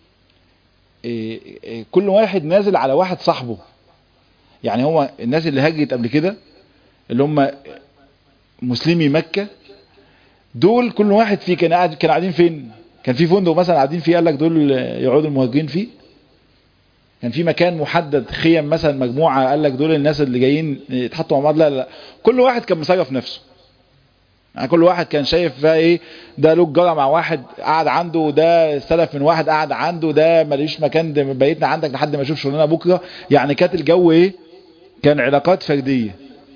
كل واحد نازل على واحد صاحبه يعني هو الناس اللي هاجت قبل كده اللي هم مسلمي مكة دول كل واحد فيه كان قاعد كان قاعدين فين كان في فندق مثلا قاعدين فيه قال لك دول يقعدوا المهاجرين فيه كان في مكان محدد خيم مثلا مجموعة قال لك دول الناس اللي جايين يتحطوا مع بعض لا لا كل واحد كان مصرف نفسه يعني كل واحد كان شايف بقى ايه ده له جرى مع واحد قعد عنده ده استلف من واحد قعد عنده ده ماليش مكان ده بيتنا عندك لحد ما اشوف شغلنا بكره يعني كانت الجو ايه كان علاقات فرديه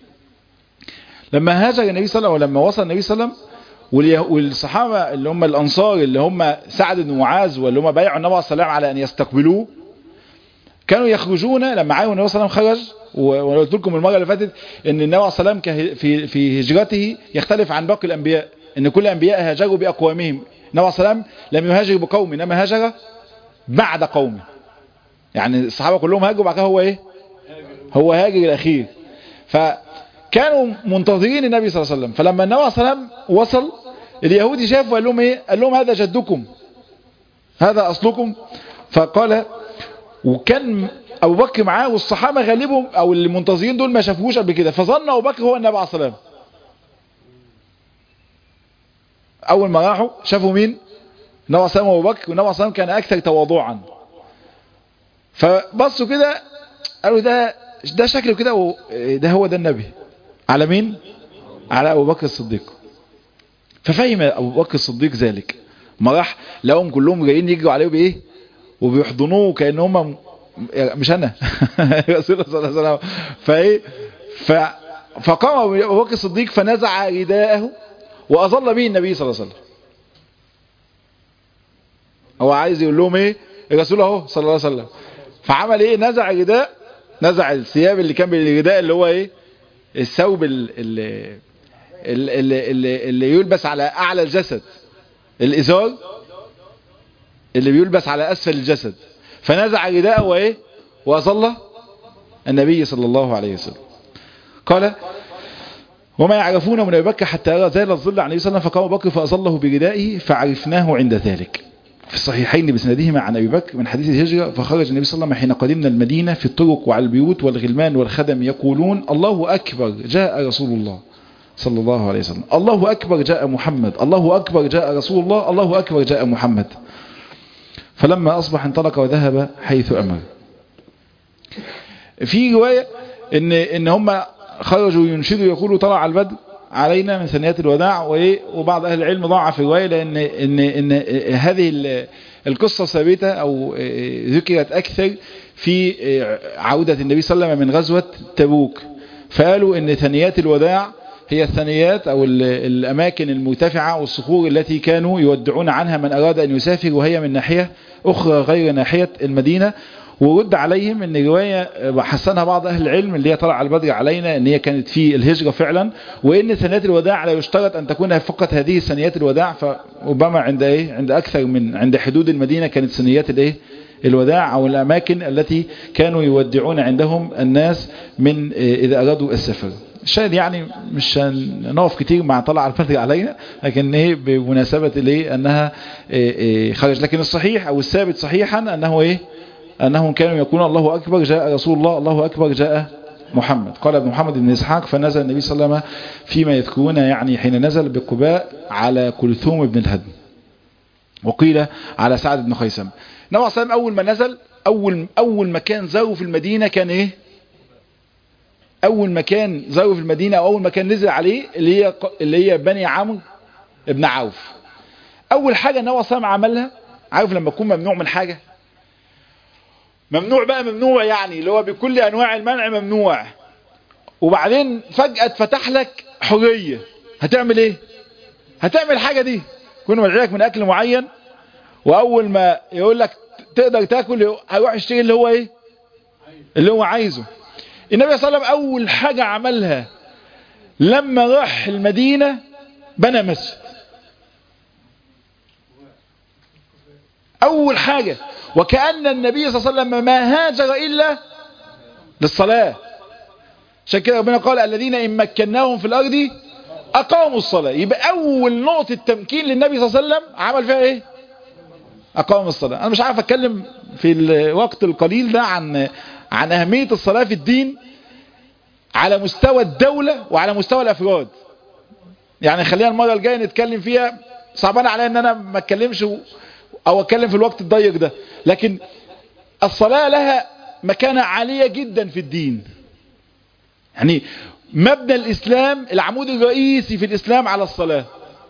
لما هاجر النبي صلى الله عليه وسلم ولما وصل النبي صلى الله عليه وسلم والصحابه اللي هم الانصار اللي هم سعد بن معاذ واللي هم بايعوا النبي صلى الله عليه وسلم على ان يستقبلوه كانوا يخرجون لما عايوا النبي صلى الله عليه وسلم خرج وانا قلت لكم المره اللي فاتت ان النبي صلى الله عليه وسلم في في هجرته يختلف عن باقي الانبياء ان كل الانبياء هاجروا باقوامهم النبي صلى الله عليه وسلم لم يهاجر بقوم انما هاجر بعد قومه يعني الصحابه كلهم هاجروا بعد كده هو ايه هو هاجر الاخير فكانوا منتظرين النبي صلى الله عليه وسلم فلما النبي صلى الله عليه وسلم وصل اليهودي شافوا قال لهم ايه قال لهم هذا جدكم هذا اصلكم فقال وكان ابو بكر معاه والصحابه غالبهم او المنتظرين دول ما شافوهوش قبل كده فظن ابو بكر هو النبي عليه الصلاه اول ما راحوا شافوا مين النبي عليه الصلاه وابو بكر والنبي عليه الصلاه كان اكثر تواضعا فبصوا كده قالوا ده ده شكله كده ده هو ده النبي على مين على ابو بكر الصديق ففهم ابو بكر الصديق ذلك ما راح لقوهم كلهم جايين يجروا عليه بايه وبيحضنوه كان هم مش انا رسول الله صلى الله عليه وسلم فايه ف فقام ابو بكر الصديق فنزع رداءه واظل به النبي صلى الله عليه وسلم هو عايز يقول لهم ايه الرسول اهو صلى الله عليه وسلم فعمل ايه نزع رداء نزع الثياب اللي كان بالرداء اللي هو ايه الثوب اللي, اللي, اللي, اللي يلبس على اعلى الجسد الازار اللي بيلبس على اسفل الجسد فنزع رداءه وايه واظل النبي صلى الله عليه وسلم قال وما يعرفون من ابي بكر حتى يرى زال الظل عن النبي صلى الله عليه وسلم فقام بكر فاظله بردائه فعرفناه عند ذلك في الصحيحين بسندهما عن ابي بكر من حديث الهجره فخرج النبي صلى الله عليه وسلم حين قدمنا المدينه في الطرق وعلى البيوت والغلمان والخدم يقولون الله اكبر جاء رسول الله صلى الله عليه وسلم الله أكبر جاء محمد الله أكبر جاء رسول الله الله أكبر جاء محمد فلما أصبح انطلق وذهب حيث أمر في رواية إن, إن هم خرجوا ينشدوا يقولوا طلع البدر علينا من ثنيات الوداع وبعض أهل العلم ضعف الرواية لأن إن إن هذه القصة ثابتة أو ذكرت أكثر في عودة النبي صلى الله عليه وسلم من غزوة تبوك فقالوا إن ثنيات الوداع هي الثنيات أو الأماكن المرتفعة والصخور التي كانوا يودعون عنها من أراد أن يسافر وهي من ناحية أخرى غير ناحية المدينة ورد عليهم ان رواية حسنها بعض اهل العلم اللي هي طلع البدر علينا ان هي كانت في الهجرة فعلا وان ثنيات الوداع لا يشترط ان تكون فقط هذه ثنيات الوداع فربما عند ايه عند اكثر من عند حدود المدينة كانت ثنيات الايه الوداع او الاماكن التي كانوا يودعون عندهم الناس من اذا ارادوا السفر الشاهد يعني مش هنقف كتير مع طلع البدر علينا لكن ايه بمناسبة الايه انها إيه إيه خرج لكن الصحيح او الثابت صحيحا انه ايه أنهم كانوا يقولون الله أكبر جاء رسول الله الله أكبر جاء محمد قال ابن محمد بن إسحاق فنزل النبي صلى الله عليه وسلم فيما يذكرون يعني حين نزل بقباء على كلثوم بن الهدم وقيل على سعد بن خيسم نبي صلى الله أول ما نزل أول, أول مكان زاروا في المدينة كان إيه أول مكان زاروا في المدينة أو أول مكان نزل عليه اللي هي, اللي هي بني عمرو بن عوف أول حاجة النبي صلى الله عليه وسلم عملها عارف لما تكون ممنوع من حاجة ممنوع بقى ممنوع يعني اللي هو بكل انواع المنع ممنوع وبعدين فجأة فتح لك حرية هتعمل ايه هتعمل حاجة دي كون مدعيلك من اكل معين واول ما يقول لك تقدر تاكل هيروح يشتري اللي هو ايه اللي هو عايزه النبي صلى الله عليه وسلم اول حاجة عملها لما راح المدينة بنى مسجد اول حاجة وكأن النبي صلى الله عليه وسلم ما هاجر إلا للصلاة عشان كده ربنا قال الذين إن مكناهم في الأرض أقاموا الصلاة يبقى أول نقطة تمكين للنبي صلى الله عليه وسلم عمل فيها إيه أقام الصلاة أنا مش عارف أتكلم في الوقت القليل ده عن عن أهمية الصلاة في الدين على مستوى الدولة وعلى مستوى الأفراد يعني خلينا المرة الجاية نتكلم فيها صعبان عليا ان انا ما اتكلمش او اتكلم في الوقت الضيق ده لكن الصلاة لها مكانة عالية جدا في الدين يعني مبنى الاسلام العمود الرئيسي في الاسلام على الصلاة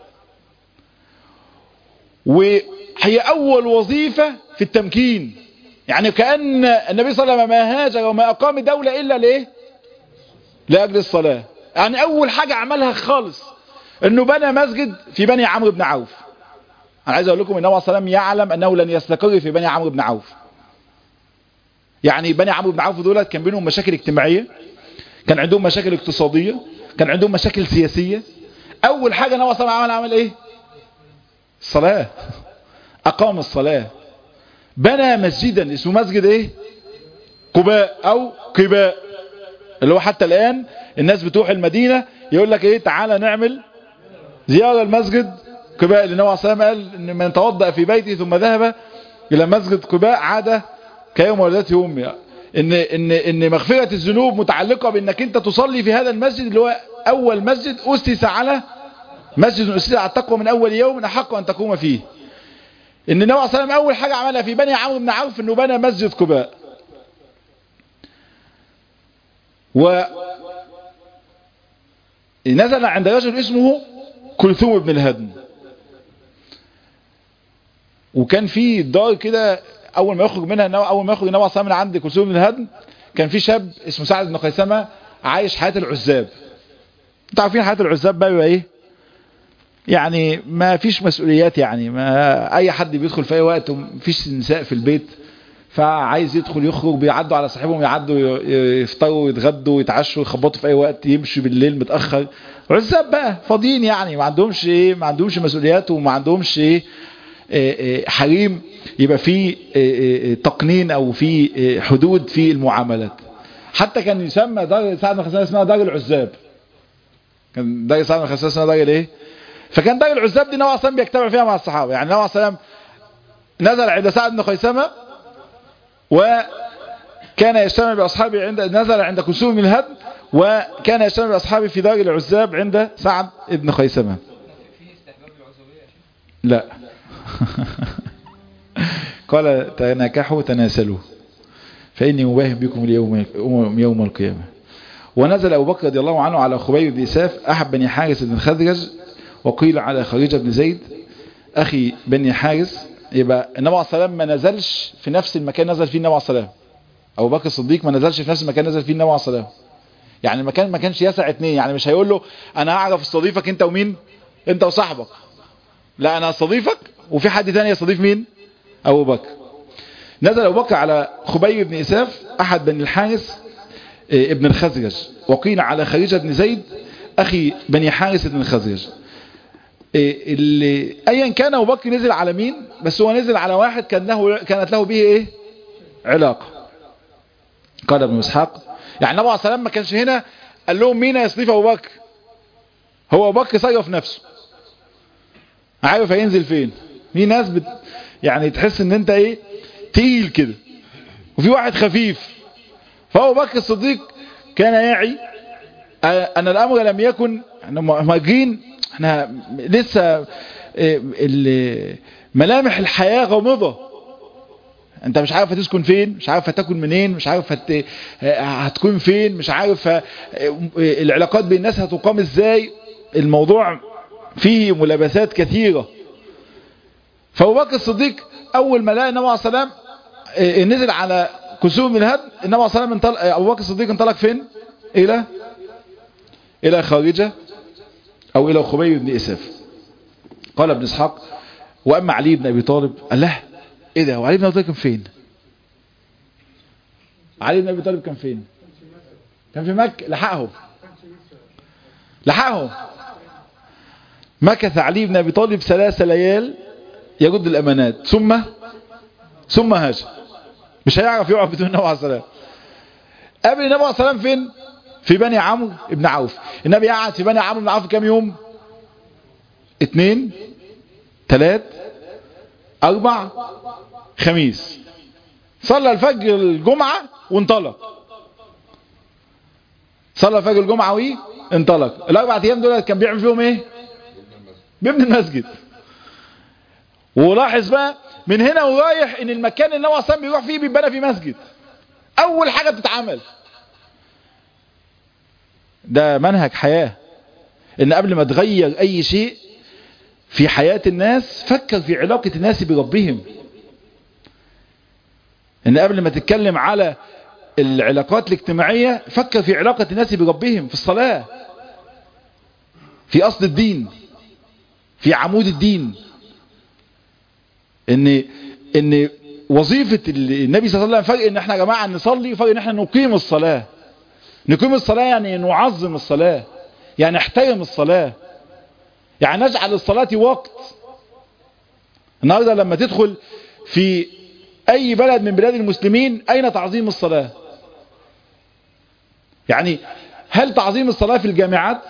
وهي اول وظيفة في التمكين يعني كأن النبي صلى الله عليه وسلم ما هاجر وما اقام دولة الا ليه لاجل الصلاة يعني اول حاجة عملها خالص انه بنى مسجد في بني عمرو بن عوف انا عايز اقول لكم ان النبي صلى الله عليه وسلم يعلم انه لن يستقر في بني عمرو بن عوف يعني بني عمرو بن عوف دولت كان بينهم مشاكل اجتماعية كان عندهم مشاكل اقتصادية كان عندهم مشاكل سياسية اول حاجة النبي صلى الله عليه وسلم عمل ايه الصلاة اقام الصلاة بنى مسجدا اسمه مسجد ايه قباء او قباء اللي هو حتى الان الناس بتروح المدينة يقول لك ايه تعالى نعمل زيارة المسجد قباء اللي النبي صلى الله عليه وسلم قال ان من توضأ في بيته ثم ذهب الى مسجد قباء عاد كيوم ولدته امي ان ان ان مغفرة الذنوب متعلقة بانك انت تصلي في هذا المسجد اللي هو اول مسجد اسس على مسجد اسس على التقوى من اول يوم احق ان تقوم فيه ان النبي صلى الله عليه وسلم اول حاجة عملها في بني عمرو بن عوف انه بنى مسجد قباء و نزل عند رجل اسمه كلثوم بن الهدم وكان في دار كده اول ما يخرج منها اول ما يخرج النبي صلى من عند كلثوم بن الهدم كان في شاب اسمه سعد بن قيسمه عايش حياه العزاب انتوا عارفين حياه العزاب بقى بيبقى ايه يعني ما فيش مسؤوليات يعني ما اي حد بيدخل في اي وقت ومفيش نساء في البيت فعايز يدخل يخرج بيعدوا على صاحبهم يعدوا يفطروا يتغدوا يتعشوا يخبطوا في اي وقت يمشوا بالليل متاخر عزاب بقى فاضيين يعني ما عندهمش ايه ما عندهمش مسؤوليات وما عندهمش ايه, إيه, إيه حريم يبقى في إيه إيه تقنين او في حدود في المعاملات حتى كان يسمى دار سعد بن خسان اسمها دار العزاب كان دار سعد بن خسان اسمها دار ايه فكان دار العزاب دي نوع اصلا بيجتمع فيها مع الصحابه يعني نوع سلام نزل عند سعد بن خيسمه كان يجتمع بأصحابه عند نزل عند كسوم الهدم وكان يجتمع بأصحابه في دار العزاب عند سعد بن خيثمة لا قال تناكحوا تناسلوا فإني مباهم بكم اليوم يوم القيامة ونزل أبو بكر رضي الله عنه على خبيب بن إساف أحد بني حارس بن خزرج وقيل على خريجة بن زيد أخي بني حارس يبقى النبي عليه السلام ما نزلش في نفس المكان نزل فيه النبي عليه السلام أبو بكر الصديق ما نزلش في نفس المكان نزل فيه النبي عليه السلام يعني المكان ما كانش يسع اتنين يعني مش هيقول له أنا هعرف استضيفك أنت ومين أنت وصاحبك لا أنا استضيفك وفي حد تاني يستضيف مين أبو بكر نزل أبو بكر على خبيب بن إساف أحد بني الحارس ابن الخزرج وقيل على خريجة بن زيد أخي بني حارس بن الخزرج اللي ايا كان ابو بكر نزل على مين بس هو نزل على واحد كان له كانت له به ايه علاقه قال ابن اسحاق يعني النبي عليه الصلاه ما كانش هنا قال لهم مين يستضيف ابو بكر هو ابو بكر صرف نفسه عارف هينزل فين في ناس بت يعني تحس ان انت ايه تقيل كده وفي واحد خفيف فهو بكر الصديق كان يعي ان الامر لم يكن احنا مهاجرين احنا لسه ملامح الحياة غامضة انت مش عارف هتسكن فين مش عارف هتاكل منين مش عارف هت... هتكون فين مش عارف ه... العلاقات بين الناس هتقام ازاي الموضوع فيه ملابسات كثيرة فابو بكر الصديق اول ما لقى النبي عليه السلام نزل على كسوم الهد النبي عليه السلام انطلق ابو بكر الصديق انطلق فين الى الى خارجه او الى خبيب بن اساف قال ابن اسحاق واما علي بن ابي طالب قال له ايه ده وعلي بن ابي طالب كان فين علي بن ابي طالب كان فين كان في مكه لحقهم لحقهم مكث علي بن ابي طالب ثلاث ليال يجد الامانات ثم ثم هاجر مش هيعرف يقعد بدون النبي عليه السلام قبل النبي عليه السلام فين في بني عمرو ابن عوف النبي قعد في بني عمرو بن عوف كام يوم اتنين تلات اربع خميس صلى الفجر الجمعة وانطلق صلى الفجر الجمعة وايه انطلق الاربع ايام دول كان بيعمل فيهم ايه بيبني المسجد ولاحظ بقى من هنا ورايح ان المكان اللي هو اصلا بيروح فيه بيبنى فيه مسجد اول حاجة بتتعمل ده منهج حياة ان قبل ما تغير اي شيء في حياة الناس فكر في علاقة الناس بربهم ان قبل ما تتكلم على العلاقات الاجتماعية فكر في علاقة الناس بربهم في الصلاة في اصل الدين في عمود الدين ان ان وظيفة النبي صلى الله عليه وسلم فرق ان احنا يا جماعة نصلي فرق ان احنا نقيم الصلاة نقيم الصلاة يعني نعظم الصلاة يعني نحترم الصلاة يعني نجعل الصلاة وقت النهاردة لما تدخل في اي بلد من بلاد المسلمين اين تعظيم الصلاة يعني هل تعظيم الصلاة في الجامعات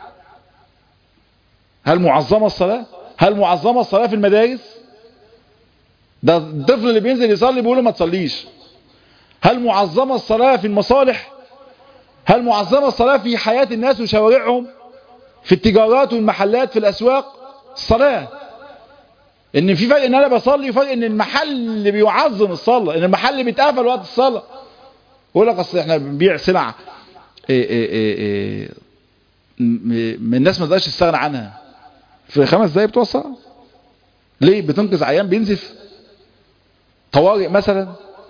هل معظمة الصلاة هل معظمة الصلاة في المدارس ده الطفل اللي بينزل يصلي بيقوله ما تصليش هل معظمة الصلاة في المصالح هل معظمة الصلاة في حياة الناس وشوارعهم في التجارات والمحلات في الأسواق الصلاة ان في فرق ان انا بصلي وفرق ان المحل اللي بيعظم الصلاة ان المحل بيتقفل وقت الصلاة يقول لك اصل احنا بنبيع سلع إيه إيه إيه من الناس ما تقدرش تستغنى عنها في خمس دقايق بتوع الصلاة ليه بتنقذ عيان بينزف طوارئ مثلا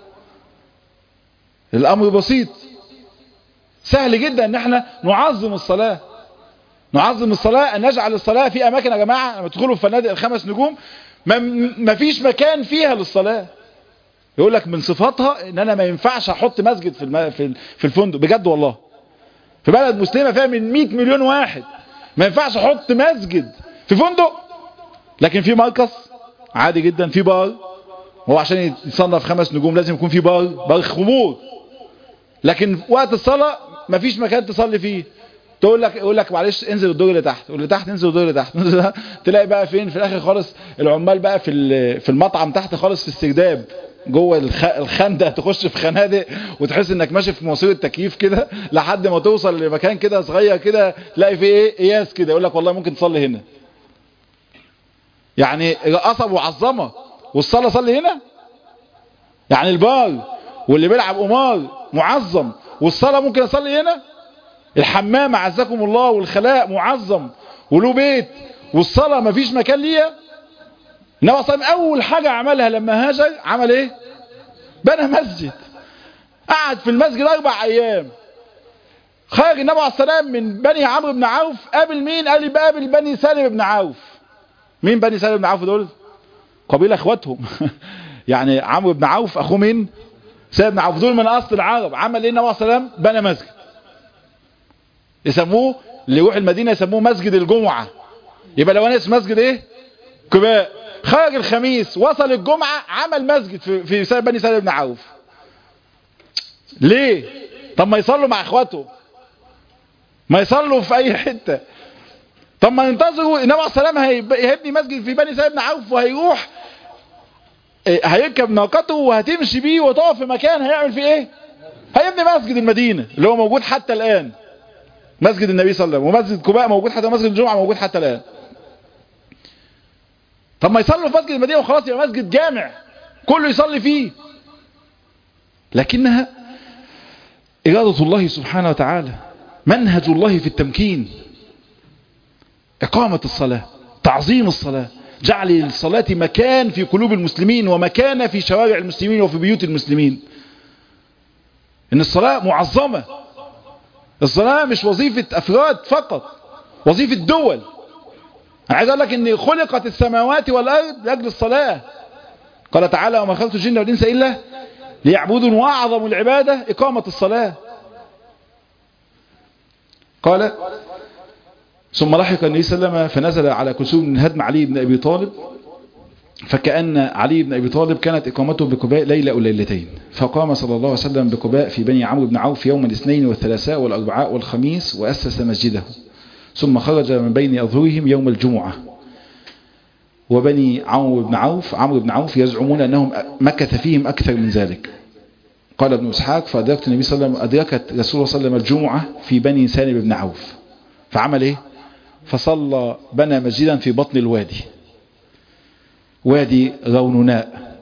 الامر بسيط سهل جدا ان احنا نعظم الصلاة نعظم الصلاة ان نجعل الصلاة في اماكن يا جماعة لما تدخلوا في فنادق الخمس نجوم ما فيش مكان فيها للصلاة يقول لك من صفاتها ان انا ما ينفعش احط مسجد في الم... في الفندق بجد والله في بلد مسلمة فيها من 100 مليون واحد ما ينفعش احط مسجد في فندق لكن في مركز عادي جدا في بار هو عشان يتصنف خمس نجوم لازم يكون في بار بار خمور لكن وقت الصلاة مفيش مكان تصلي فيه تقول لك يقول لك معلش انزل الدور اللي تحت واللي تحت انزل الدور اللي تحت تلاقي بقى فين في الاخر خالص العمال بقى في في المطعم تحت خالص في السرداب جوه الخ... الخندق تخش في خنادق وتحس انك ماشي في مواسير التكييف كده لحد ما توصل لمكان كده صغير كده تلاقي فيه ايه قياس كده يقول لك والله ممكن تصلي هنا يعني قصب وعظمه والصلاه صلي هنا يعني البار واللي بيلعب قمار معظم والصلاه ممكن اصلي هنا الحمام عزكم الله والخلاء معظم وله بيت والصلاه مفيش مكان ليها النبي صلى الله عليه وسلم اول حاجه عملها لما هاجر عمل ايه بنى مسجد قعد في المسجد اربع ايام خرج النبي عليه السلام من بني عمرو بن عوف قابل مين قال لي بقابل بني سالم بن عوف مين بني سالم بن عوف دول قبيله اخواتهم يعني عمرو بن عوف اخوه مين سالم بن عوف دول من اصل العرب عمل ايه النبي عليه السلام بنى مسجد يسموه اللي يروح المدينه يسموه مسجد الجمعه يبقى لو انا اسم مسجد ايه كباء خرج الخميس وصل الجمعة عمل مسجد في, في بني سالم بن عوف ليه طب ما يصلوا مع اخواته ما يصلوا في اي حتة طب ما ينتظروا النبي عليه السلام هيبني مسجد في بني سالم بن عوف وهيروح هيركب ناقته وهتمشي بيه وتقف في مكان هيعمل فيه ايه هيبني مسجد المدينة اللي هو موجود حتى الان مسجد النبي صلى الله عليه وسلم ومسجد كوباء موجود حتى مسجد الجمعة موجود حتى الان طب ما يصلوا في مسجد المدينة وخلاص يبقى مسجد جامع كله يصلي فيه لكنها إرادة الله سبحانه وتعالى منهج الله في التمكين إقامة الصلاة تعظيم الصلاة جعل الصلاة مكان في قلوب المسلمين ومكان في شوارع المسلمين وفي بيوت المسلمين إن الصلاة معظمة الصلاة مش وظيفة أفراد فقط وظيفة دول أنا عايز أقول لك إن خلقت السماوات والأرض لأجل الصلاة قال تعالى وما خلقت الجن والإنس إلا ليعبدون وأعظم العبادة إقامة الصلاة قال ثم لحق النبي صلى الله عليه وسلم فنزل على كلثوم من هدم علي بن أبي طالب فكأن علي بن أبي طالب كانت إقامته بقباء ليلة أو ليلتين فقام صلى الله عليه وسلم بقباء في بني عمرو بن عوف يوم الاثنين والثلاثاء والأربعاء والخميس وأسس مسجده ثم خرج من بين أظهرهم يوم الجمعة وبني عمرو بن عوف عمرو بن عوف يزعمون أنهم مكث فيهم أكثر من ذلك قال ابن إسحاق فأدركت النبي صلى الله عليه وسلم أدركت رسول الله صلى الله عليه وسلم الجمعة في بني سالم بن عوف فعمل إيه فصلى بنى مسجدا في بطن الوادي وادي رونناء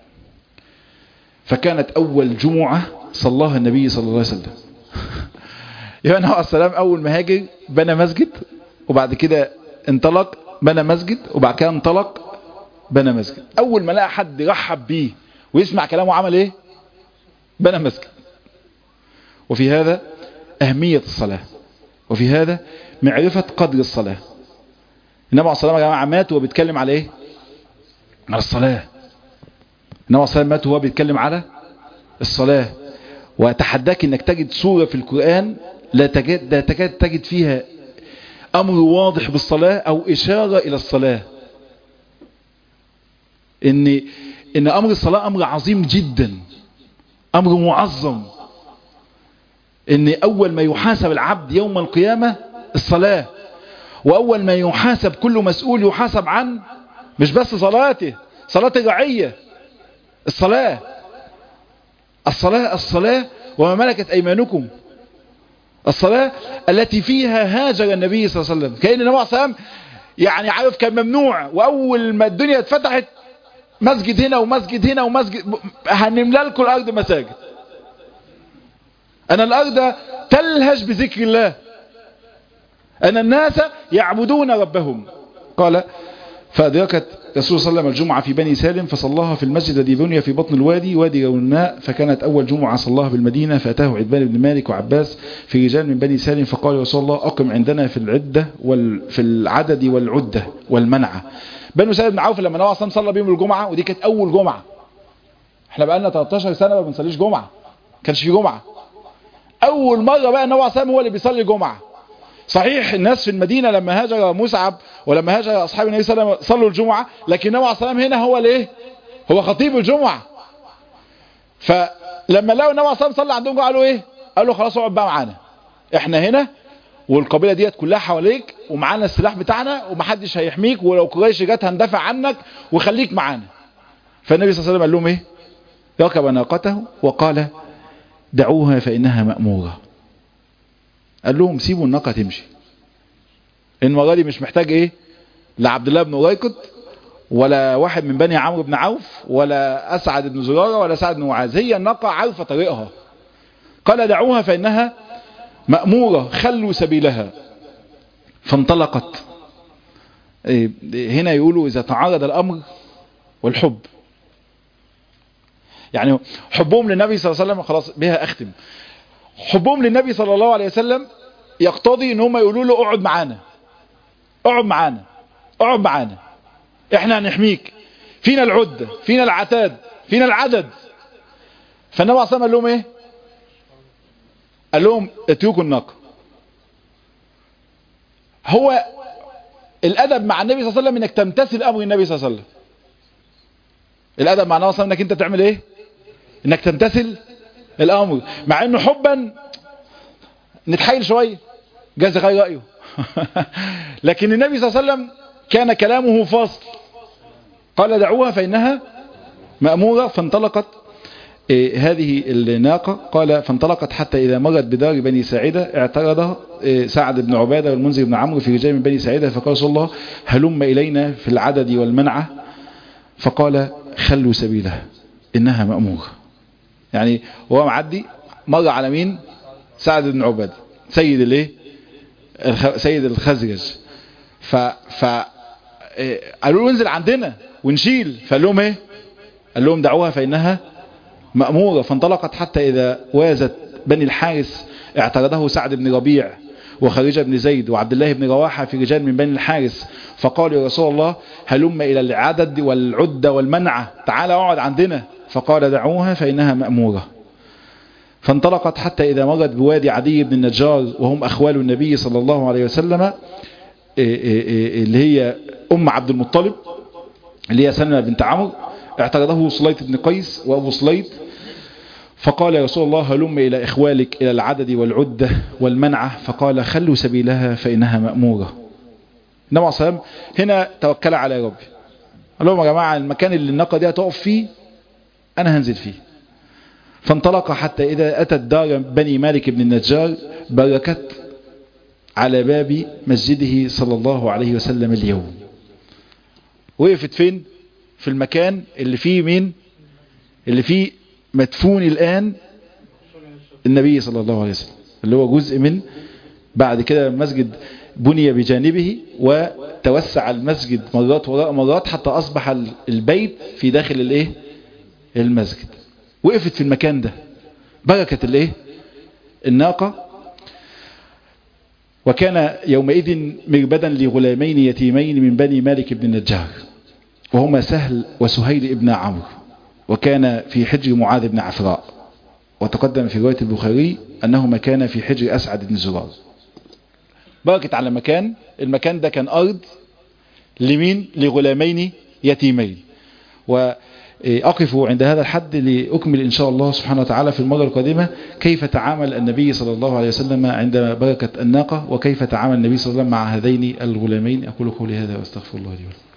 فكانت أول جمعة صلاها النبي صلى الله عليه وسلم يبقى النبي عليه السلام أول ما هاجر بنى مسجد وبعد كده انطلق بنى مسجد وبعد كده انطلق بنى مسجد أول ما لقى حد رحب بيه ويسمع كلامه عمل إيه بنى مسجد وفي هذا أهمية الصلاة وفي هذا معرفة قدر الصلاة النبي عليه الصلاة والسلام يا جماعة مات وهو بيتكلم على إيه على الصلاة النبي عليه الصلاة مات وهو بيتكلم على الصلاة وأتحداك أنك تجد سورة في القرآن لا تجد, لا تجد تجد فيها أمر واضح بالصلاة أو إشارة إلى الصلاة إن, إن أمر الصلاة أمر عظيم جدا أمر معظم إن أول ما يحاسب العبد يوم القيامة الصلاة وأول ما يحاسب كل مسؤول يحاسب عن مش بس صلاته صلاة الرعية الصلاة الصلاة الصلاة وما ملكت أيمانكم الصلاة التي فيها هاجر النبي صلى الله عليه وسلم كأن النبي صلى الله عليه وسلم يعني عارف كان ممنوع وأول ما الدنيا اتفتحت مسجد هنا ومسجد هنا ومسجد هنملى لكم الأرض مساجد أن الأرض تلهج بذكر الله أن الناس يعبدون ربهم قال فأدركت رسول صلى الله عليه وسلم الجمعة في بني سالم فصلاها في المسجد الذي بني في بطن الوادي وادي روناء فكانت أول جمعة صلاها بالمدينة فأتاه عدبان بن مالك وعباس في رجال من بني سالم فقال يا رسول الله أقم عندنا في العدة وال في العدد والعدة والمنعة بنو سالم بن عوف لما نوع صلى صلى بهم الجمعة ودي كانت أول جمعة احنا بقى لنا 13 سنة ما بنصليش جمعة كانش في جمعة أول مرة بقى النبي عليه هو اللي بيصلي جمعة صحيح الناس في المدينة لما هاجر مصعب ولما هاجر أصحاب النبي صلى الله عليه وسلم صلوا الجمعة لكن النبي عليه الصلاة هنا هو الايه هو خطيب الجمعة فلما لقوا النبي عليه الصلاة صلى عندهم قالوا ايه قالوا خلاص اقعد بقى معانا احنا هنا والقبيلة ديت كلها حواليك ومعانا السلاح بتاعنا ومحدش هيحميك ولو قريش جت هندافع عنك وخليك معانا فالنبي صلى الله عليه وسلم قال لهم ايه ركب ناقته وقال دعوها فإنها مأمورة قال لهم سيبوا الناقة تمشي المرة دي مش محتاج ايه لا عبد الله بن أريكت ولا واحد من بني عمرو بن عوف ولا أسعد بن زرارة ولا سعد بن معاذ هي الناقة عارفة طريقها قال دعوها فإنها مأمورة خلوا سبيلها فانطلقت هنا يقولوا إذا تعارض الأمر والحب يعني حبهم للنبي صلى الله عليه وسلم خلاص بها أختم حبهم للنبي صلى الله عليه وسلم يقتضي ان هم يقولوا له اقعد معانا اقعد معانا اقعد معانا احنا هنحميك فينا العدة فينا العتاد فينا العدد فالنبي عليه قال لهم ايه قال لهم اتركوا الناقة هو الادب مع النبي صلى الله عليه وسلم انك تمتثل امر النبي صلى الله عليه وسلم الادب مع النبي انك انت تعمل ايه انك تمتثل الامر مع انه حبا نتحايل شوية جاز غير رأيه لكن النبي صلى الله عليه وسلم كان كلامه فاصل قال دعوها فإنها مأمورة فانطلقت إيه هذه الناقة قال فانطلقت حتى إذا مرت بدار بني ساعدة اعترضها إيه سعد بن عبادة والمنذر بن عمرو في رجال من بني ساعدة فقال صلى الله هلم إلينا في العدد والمنعة فقال خلوا سبيلها إنها مأمورة يعني هو معدي مر على مين سعد بن عبادة سيد الايه الخ... سيد الخزرج ف ف قالوا له انزل عندنا ونشيل فقال لهم ايه قال لهم دعوها فانها مأمورة فانطلقت حتى اذا وازت بني الحارس اعترضه سعد بن ربيع وخارجة بن زيد وعبد الله بن رواحة في رجال من بني الحارس فقالوا يا رسول الله هلم إلى العدد والعدة والمنعة تعال اقعد عندنا فقال دعوها فإنها مأمورة فانطلقت حتى إذا مرت بوادي عدي بن النجار وهم أخوال النبي صلى الله عليه وسلم اللي هي أم عبد المطلب اللي هي سلمى بنت عمرو اعترضه صليت بن قيس وأبو صليت فقال يا رسول الله هلم إلى إخوالك إلى العدد والعدة والمنعة فقال خلوا سبيلها فإنها مأمورة النبي صلى الله عليه وسلم هنا توكل على ربي قال لهم يا جماعة المكان اللي الناقة دي هتقف فيه أنا هنزل فيه فانطلق حتى إذا أتت دار بني مالك بن النجار بركت على باب مسجده صلى الله عليه وسلم اليوم وقفت فين في المكان اللي فيه مين اللي فيه مدفون الآن النبي صلى الله عليه وسلم اللي هو جزء من بعد كده المسجد بني بجانبه وتوسع المسجد مرات وراء مرات حتى أصبح البيت في داخل الايه المسجد وقفت في المكان ده بركة الايه الناقة وكان يومئذ مربدا لغلامين يتيمين من بني مالك بن النجار وهما سهل وسهيل ابن عمرو وكان في حجر معاذ بن عفراء وتقدم في رواية البخاري أنهما كان في حجر أسعد بن زرار بركت على مكان المكان ده كان أرض لمين لغلامين يتيمين وأقف عند هذا الحد لأكمل إن شاء الله سبحانه وتعالى في المرة القادمة كيف تعامل النبي صلى الله عليه وسلم عند بركة الناقة وكيف تعامل النبي صلى الله عليه وسلم مع هذين الغلامين أقول قولي هذا وأستغفر الله لي ولكم